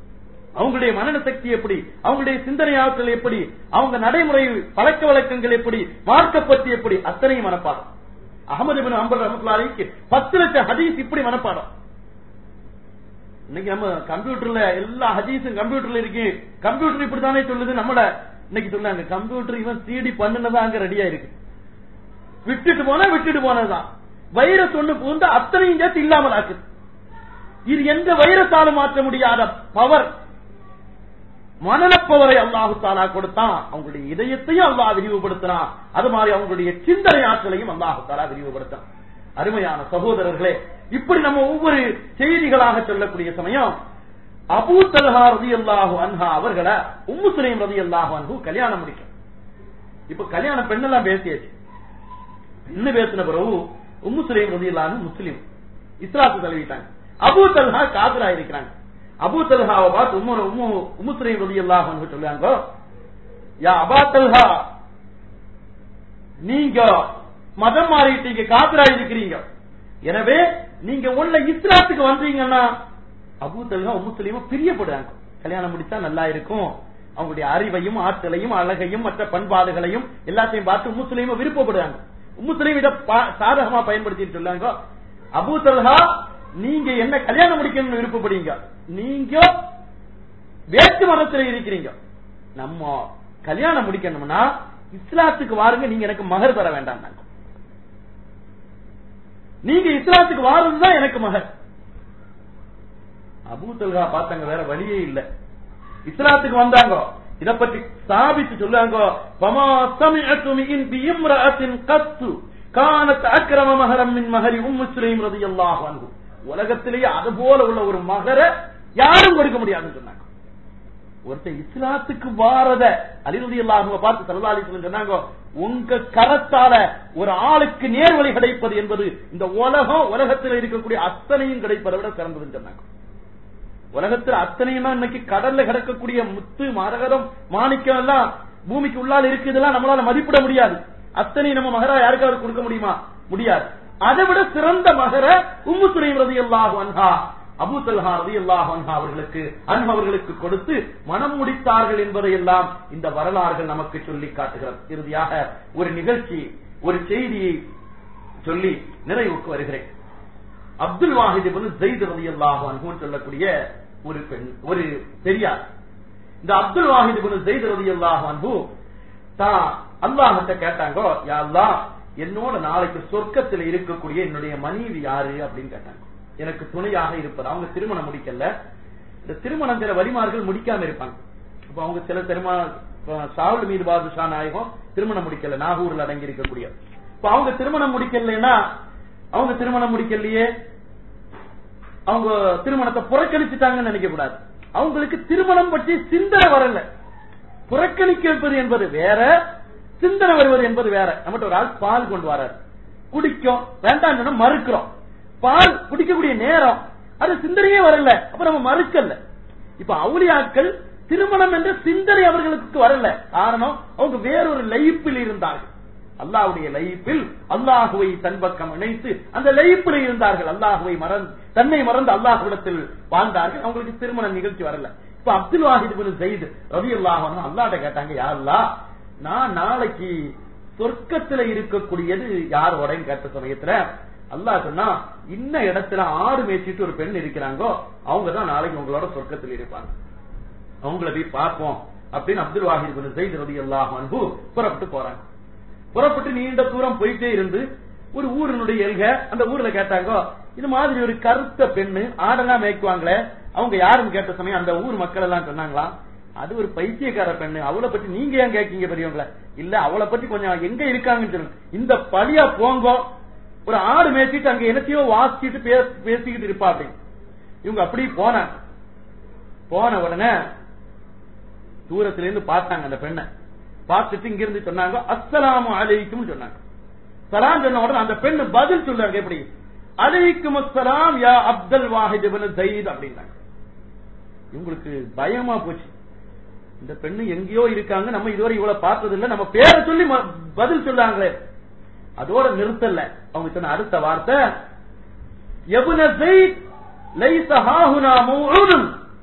அவங்களுடைய மனன சக்தி எப்படி அவங்களுடைய சிந்தனை ஆற்றல் எப்படி அவங்க நடைமுறை பழக்க வழக்கங்கள் எப்படி மார்க்க பற்றி எப்படி அத்தனையும் மனப்பாடம் அகமது பின் அம்பர் ரஹமத்துல்லாஹிக்கு பத்து லட்சம் ஹதீஸ் இப்படி மனப்பாடம் இன்னைக்கு நம்ம கம்ப்யூட்டர்ல எல்லா ஹதீஸும் கம்ப்யூட்டர்ல இருக்கு கம்ப்யூட்டர் இப்படி தானே சொல்லுது நம்மள இன்னைக்கு சொன்னாங்க கம்ப்யூட்டர் இவன் சிடி பண்ணுனதா அங்க ரெடியா இருக்கு விட்டுட்டு போனா விட்டுட்டு போனதுதான் வைரஸ் ஒண்ணு புகுந்து அத்தனையும் சேர்த்து இல்லாமல் ஆக்குது இது எந்த வைரஸாலும் மாற்ற முடியாத பவர் மனநப்பவரை அல்லாஹு தாலா கொடுத்தான் அவங்களுடைய இதயத்தையும் அல்லாஹ் விரிவுபடுத்தினான் அது மாதிரி அவங்களுடைய சிந்தனை ஆற்றலையும் அல்லாஹு தாலா விரிவுபடுத்தான் அருமையான சகோதரர்களே இப்படி நம்ம ஒவ்வொரு செய்திகளாக சொல்லக்கூடிய சமயம் அபூ தல்ஹா ரதி அல்லாஹு அன்ஹா அவர்களை உம்மு சுலைம் ரதி அல்லாஹு அன்ஹு கல்யாணம் முடிக்கும் இப்ப கல்யாணம் பெண்ணெல்லாம் பேசியாச்சு பெண்ணு பேசின பிறகு உம்மு சுலைம் ரதி அல்லாஹு முஸ்லீம் இஸ்லாத்து தழுவிட்டாங்க அபூ தல்ஹா காதலா இருக்கிறாங்க அபூ தல்ஹாவை பார்த்து உம்மு உம்மு உம்மு சுலைம் ரதி அல்லாஹு அன்ஹு சொல்லுவாங்க யா அபா தல்ஹா நீங்க மதம் மாறிட்டீங்க காதலா இருக்கிறீங்க எனவே நீங்க உள்ள இஸ்லாத்துக்கு வந்தீங்கன்னா அபூ தல்ஹா உம்மு சுலைமா பிரியப்படுறாங்க கல்யாணம் முடிச்சா நல்லா இருக்கும் அவங்களுடைய அறிவையும் ஆற்றலையும் அழகையும் மற்ற பண்பாடுகளையும் எல்லாத்தையும் பார்த்து உம்மு சுலைமா விருப்பப்படுறாங்க உம்மு சுலைம் இதை பா- சாதகமா பயன்படுத்திட்டு சொல்லாங்க அபூ தல்ஹா நீங்க என்ன கல்யாணம் முடிக்கணும்னு விருப்பப்படுறீங்க நீங்க வேற்று மதத்துல இருக்கிறீங்க நம்ம கல்யாணம் முடிக்கணும்னா இஸ்லாத்துக்கு வாருங்க நீங்க எனக்கு மகர் தர வேண்டாம் நாங்க நீங்க இஸ்லாத்துக்கு வாரதுதான் எனக்கு மகர் அபூ தல்ஹா பார்த்தாங்க வேற வழியே இல்ல இஸ்லாத்துக்கு வந்தாங்க இத பற்றி ஸ்தாபித்து சொல்லுவாங்க பமா சமிஅத்து மின் பிஇம்ரஅத்தின் கத்து கானத் அக்ரம மஹரம் மின் மஹரி உம்மு சுலைம் ரலியல்லாஹு அன்ஹு உலகத்திலேயே அது போல உள்ள ஒரு மகர யாரும் கொடுக்க முடியாதுன்னு சொன்னாங்க ஒருத்தர் இஸ்லாத்துக்கு வாரத அலிரதி அல்லாஹுவ பார்த்து சல்லல்லாஹு சொன்னாங்க உங்க கரத்தால ஒரு ஆளுக்கு நேர்வழி கிடைப்பது என்பது இந்த உலகம் உலகத்தில் இருக்கக்கூடிய அத்தனையும் கிடைப்பதை விட சிறந்ததுன்னு சொன்னாங்க உலகத்தில் அத்தனையும் தான் இன்னைக்கு கடல்ல கிடக்கக்கூடிய முத்து மரகதம் மாணிக்கம் எல்லாம் பூமிக்கு உள்ளால் இருக்குதெல்லாம் நம்மளால மதிப்பிட முடியாது அத்தனை நம்ம மகரா யாருக்காவது கொடுக்க முடியுமா முடியாது அதை விட சிறந்த மகர உம்மு சுலைம் ரதி அல்லாஹு அன்ஹா அபூ தல்ஹா ரதி அல்லாஹு அன்ஹா அவர்களுக்கு அன்ஹா அவர்களுக்கு கொடுத்து மனம் முடித்தார்கள் என்பதை எல்லாம் இந்த வரலாறுகள் நமக்கு சொல்லி காட்டுகிறது இறுதியாக ஒரு நிகழ்ச்சி ஒரு செய்தியை சொல்லி நிறைவுக்கு வருகிறேன் அப்துல் வாஹித் இப்னு ஜெயித் ரலியல்லாஹு அன்ஹு சொல்லக்கூடிய ஒரு பெண் ஒரு பெரியார் இந்த அப்துல் வாஹித் இப்னு ஜெயித் ரலியல்லாஹு அன்ஹு தான் அல்லாஹ்கிட்ட கேட்டாங்க யா அல்லாஹ் என்னோட நாளைக்கு சொர்க்கத்தில் இருக்கக்கூடிய என்னுடைய மனைவி யாரு அப்படின்னு கேட்டாங்க எனக்கு துணையாக இருப்பது அவங்க திருமணம் முடிக்கல இந்த திருமணம் சில வழிமார்கள் முடிக்காம இருப்பாங்க அப்ப அவங்க சில திருமணம் சாவுல் மீது பாதுஷா நாயகம் திருமணம் முடிக்கல நாகூர்ல அடங்கி இருக்கக்கூடிய இப்ப அவங்க திருமணம் முடிக்கலைன்னா அவங்க திருமணம் முடிக்கலையே அவங்க திருமணத்தை புறக்கணிச்சுட்டாங்கன்னு நினைக்க கூடாது அவங்களுக்கு திருமணம் பற்றி சிந்தனை வரல புறக்கணிப்பது என்பது வேற சிந்தனை வருவது என்பது வேற நம்மகிட்ட ஒரு ஆள் பால் கொண்டு வராரு குடிக்கும் வேண்டாம் சொன்னா மறுக்கிறோம் பால் குடிக்கக்கூடிய நேரம் அது சிந்தனையே வரல அப்ப நம்ம மறுக்கல இப்ப அவுளியாக்கள் திருமணம் என்ற சிந்தனை அவர்களுக்கு வரல காரணம் அவங்க வேறொரு லைப்பில் இருந்தார்கள் அல்லாஹ்வுடைய லைப்பில் அல்லாஹுவை தன் பக்கம் இணைத்து அந்த லைப்பில் இருந்தார்கள் அல்லாஹுவை மறந்து தன்னை மறந்து அல்லாஹ்விடத்தில் வாழ்ந்தார்கள் அவங்களுக்கு திருமண நிகழ்ச்சி வரல இப்ப அப்துல் வாஹித் பின் ஜெயித் ரவி அல்லாஹ் அல்லாட்ட கேட்டாங்க யா அல்லாஹ் நான் நாளைக்கு சொர்க்கத்துல இருக்கக்கூடியது யாரோடன்னு கேட்ட சமயத்துல அல்லாஹ் சொன்னா இன்ன இடத்துல ஆடு மேய்ச்சிட்டு ஒரு பெண் இருக்கிறாங்கோ அவங்க தான் நாளைக்கு உங்களோட சொர்க்கத்தில் இருப்பாங்க அவங்கள போய் பார்ப்போம் அப்படின்னு அப்துல் வாஹித் பின் ஜெயித் ரவி அல்லாஹ் அன்பு புறப்பட்டு போறாங்க புறப்பட்டு நீண்ட தூரம் போயிட்டே இருந்து ஒரு ஊரினுடைய எல்க அந்த ஊர்ல கேட்டாங்க இது மாதிரி ஒரு கருத்த பெண்ணு ஆடெல்லாம் மேய்க்குவாங்களே அவங்க யாருன்னு கேட்ட சமயம் அந்த ஊர் மக்கள் எல்லாம் சொன்னாங்களா அது ஒரு பைத்தியக்கார பெண்ணு அவளை பத்தி நீங்க ஏன் கேட்கீங்க பெரியவங்கள இல்ல அவளை பத்தி கொஞ்சம் எங்க இருக்காங்கன்னு சொல்லுங்க இந்த பழியா போங்க ஒரு ஆடு மேய்ச்சிட்டு அங்க என்னத்தையோ வாசிச்சுட்டு பே- பேசிக்கிட்டு இருப்பா அப்படின்னு இவங்க அப்படி போனாங்க போன உடனே தூரத்துல இருந்து பார்த்தாங்க அந்த பெண்ணை பார்த்துட்டு இங்க இருந்து சொன்னாங்க அஸ்ஸலாமு அலைக்கும் சொன்னாங்க சலாம் சொன்ன உடனே அந்த பெண்ணு பதில் சொல்றாங்க எப்படி அலைக்கும் அஸ்ஸலாம் யா அப்துல் வாஹித் இப்னு ஜயீத் அப்படின்னாங்க இவங்களுக்கு பயமா போச்சு இந்த பெண்ணு எங்கேயோ இருக்காங்க நம்ம இதுவரை இவ்வளவு பார்த்தது இல்ல நம்ம பேரை சொல்லி ம- பதில் சொல்றாங்களே அதோட நிறுத்தல அவங்க சொன்ன அடுத்த வார்த்தை எபுன ஜெயித் லைஸ ஹாஹுனா மௌஊதுன்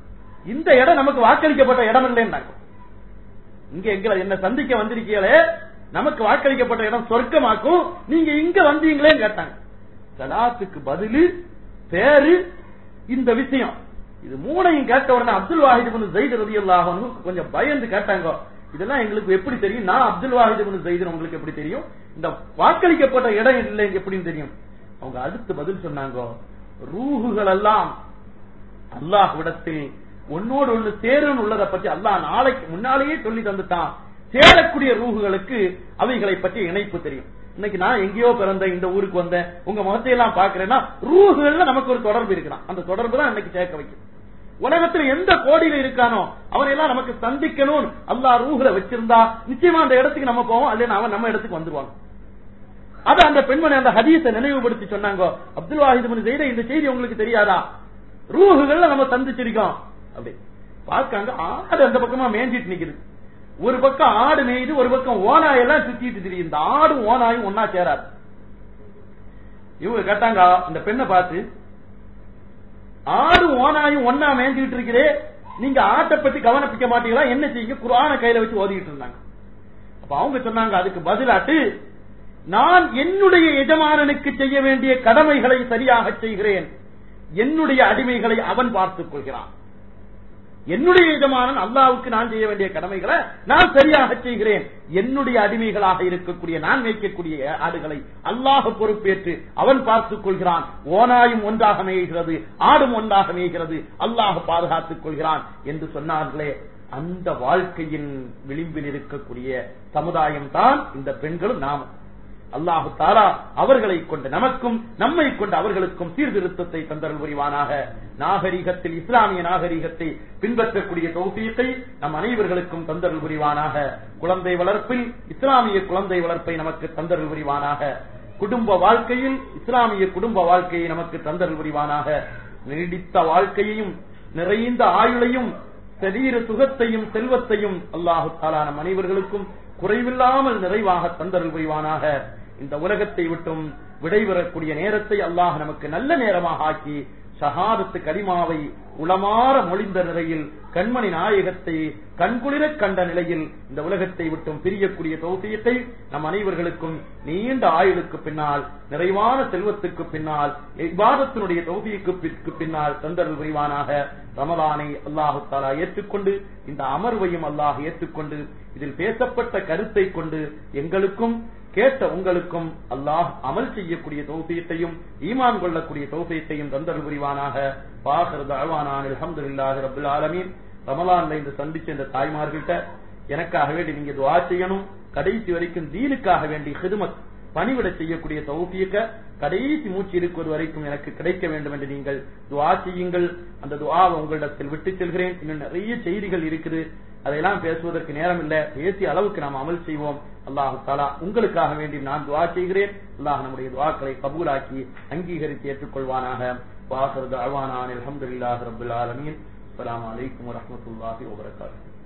இந்த இடம் நமக்கு வாக்களிக்கப்பட்ட இடம் இல்லைன்னாங்க இங்க எங்களை என்ன சந்திக்க வந்திருக்கீங்களே நமக்கு வாக்களிக்கப்பட்ட இடம் சொர்க்கமாக்கும் நீங்க இங்க வந்தீங்களே கேட்டாங்க சலாத்துக்கு பதிலு பேரு இந்த விஷயம் இது மூணையும் கேட்ட உடனே அப்துல் வாஹித் இப்னு ஜெயித் ரலியல்லாஹு அன்ஹு கொஞ்சம் பயந்து கேட்டாங்க இதெல்லாம் எங்களுக்கு எப்படி தெரியும் நான் அப்துல் வாஹித் இப்னு ஜெயித் உங்களுக்கு எப்படி தெரியும் இந்த வாக்களிக்கப்பட்ட இடம் இல்லை எப்படின்னு தெரியும் அவங்க அடுத்து பதில் சொன்னாங்க ரூஹுகள் எல்லாம் அல்லாஹ்விடத்தில் ஒன்னோடு ஒண்ணு சேருன்னு உள்ளதை பத்தி அல்லாஹ் நாளைக்கு முன்னாலேயே சொல்லி தந்துட்டான் சேரக்கூடிய ரூஹுகளுக்கு அவைகளை பற்றி இணைப்பு தெரியும் இன்னைக்கு நான் எங்கேயோ பிறந்த இந்த ஊருக்கு வந்தேன் உங்க முகத்தை எல்லாம் பாக்குறேன்னா ரூஹுகள்ல நமக்கு ஒரு தொடர்பு இருக்கலாம் அந்த தொடர்பு தான் இன்னைக்கு சேர்க்க வைக்கும் உலகத்துல எந்த கோடியில இருக்கானோ அவரையெல்லாம் நமக்கு சந்திக்கணும் அல்லாஹ் ரூஹுல வச்சிருந்தா நிச்சயமா அந்த இடத்துக்கு நம்ம போவோம் அல்ல அவன் நம்ம இடத்துக்கு வந்துருவாங்க அது அந்த பெண்மணி அந்த ஹதீஸை நினைவுபடுத்தி சொன்னாங்க அப்துல் வாஹித் பின் செய்த இந்த செய்தி உங்களுக்கு தெரியாதா ரூஹுகள்ல நம்ம சந்திச்சிருக்கோம் அப்படி பார்க்காங்க ஆடு அந்த பக்கமா மேஞ்சிட்டு நிக்குது ஒரு பக்கம் ஆடு மேயுது ஒரு பக்கம் ஓனாயெல்லாம் சுத்திட்டு தெரியும் இந்த ஆடும் ஓனாயும் ஒன்னா சேராது இவங்க கேட்டாங்க அந்த பெண்ணை பார்த்து ஆடும் ஓனாயும் ஒன்னா மேய்ஞ்சிட்டு இருக்கிறே நீங்க ஆட்டை பத்தி கவனிப்பிக்க மாட்டீங்களா என்ன செய்யுங்க குரான கையில வச்சு ஓதிட்டு இருந்தாங்க அப்ப அவங்க சொன்னாங்க அதுக்கு பதிலாட்டு நான் என்னுடைய எஜமானனுக்கு செய்ய வேண்டிய கடமைகளை சரியாக செய்கிறேன் என்னுடைய அடிமைகளை அவன் பார்த்துக் கொள்கிறான் என்னுடைய எஜமானன் அல்லாவுக்கு நான் செய்ய வேண்டிய கடமைகளை நான் சரியாக செய்கிறேன் என்னுடைய அடிமைகளாக இருக்கக்கூடிய நான் வைக்கக்கூடிய ஆடுகளை அல்லாஹ் பொறுப்பேற்று அவன் பார்த்துக் கொள்கிறான் ஓனாயும் ஒன்றாக மேய்கிறது ஆடும் ஒன்றாக மேய்கிறது அல்லாஹ் பாதுகாத்துக் கொள்கிறான் என்று சொன்னார்களே அந்த வாழ்க்கையின் விளிம்பில் இருக்கக்கூடிய சமுதாயம் தான் இந்த பெண்களும் நாமும் அல்லாஹு தாலா அவர்களை கொண்டு நமக்கும் நம்மை கொண்டு அவர்களுக்கும் சீர்திருத்தத்தை தந்தரல் புரிவானாக நாகரிகத்தில் இஸ்லாமிய நாகரிகத்தை பின்பற்றக்கூடிய தௌசியத்தை நம் அனைவர்களுக்கும் தந்தரல் புரிவானாக குழந்தை வளர்ப்பில் இஸ்லாமிய குழந்தை வளர்ப்பை நமக்கு தந்தரல் புரிவானாக குடும்ப வாழ்க்கையில் இஸ்லாமிய குடும்ப வாழ்க்கையை நமக்கு தந்தரல் புரிவானாக நீடித்த வாழ்க்கையையும் நிறைந்த ஆயுளையும் சரீர சுகத்தையும் செல்வத்தையும் அல்லாஹு தாலா நம் அனைவர்களுக்கும் குறைவில்லாமல் நிறைவாக தந்தரல் புரிவானாக இந்த உலகத்தை விட்டும் விடைபெறக்கூடிய நேரத்தை அல்லாஹ் நமக்கு நல்ல நேரமாக ஆக்கி ஷஹாதத்து கரிமாவை உளமாற மொழிந்த நிலையில் கண்மணி நாயகத்தை கண்குளிர கண்ட நிலையில் இந்த உலகத்தை விட்டும் பிரியக்கூடிய தௌசியத்தை நம் அனைவர்களுக்கும் நீண்ட ஆயுளுக்கு பின்னால் நிறைவான செல்வத்துக்கு பின்னால் இவ்வாதத்தினுடைய தௌசியக்கு பின்னால் தந்தரல் புரிவானாக ரமலானை அல்லாஹு தாலா ஏற்றுக்கொண்டு இந்த அமர்வையும் அல்லாஹ் ஏற்றுக்கொண்டு இதில் பேசப்பட்ட கருத்தை கொண்டு எங்களுக்கும் கேட்ட உங்களுக்கும் அல்லாஹ் அமல் செய்யக்கூடிய தௌசியத்தையும் ஈமான் கொள்ளக்கூடிய தௌசியத்தையும் தந்தல் புரிவானாக பாகர் அழ்வானான் அலமதுல்லாஹி ரபுல் ஆலமீன் ரமலான்ல இந்த சந்திச்ச இந்த தாய்மார்கிட்ட எனக்காக வேண்டி நீங்க துவா செய்யணும் கடைசி வரைக்கும் தீனுக்காக வேண்டி ஹிதுமத் பணிவிட செய்யக்கூடிய தௌசியக்க கடைசி மூச்சு இருக்கிறது வரைக்கும் எனக்கு கிடைக்க வேண்டும் என்று நீங்கள் துவா செய்யுங்கள் அந்த துவாவை உங்களிடத்தில் விட்டு செல்கிறேன் இன்னும் நிறைய செய்திகள் இருக்குது அதையெல்லாம் பேசுவதற்கு நேரம் இல்ல பேசிய அளவுக்கு நாம் அமல் செய்வோம் அல்லாஹு தாலா உங்களுக்காக வேண்டி நான் துவா செய்கிறேன் அல்லாஹ் நம்முடைய துவாக்களை கபூலாக்கி அங்கீகரித்து ஏற்றுக்கொள்வானாக வாசர் அவானான் அலமதுல்லாஹ் ரபுல் ஆலமீன் அஸ்லாம் வலைக்கம் வரமத்துல்லாஹி வபரகாத்து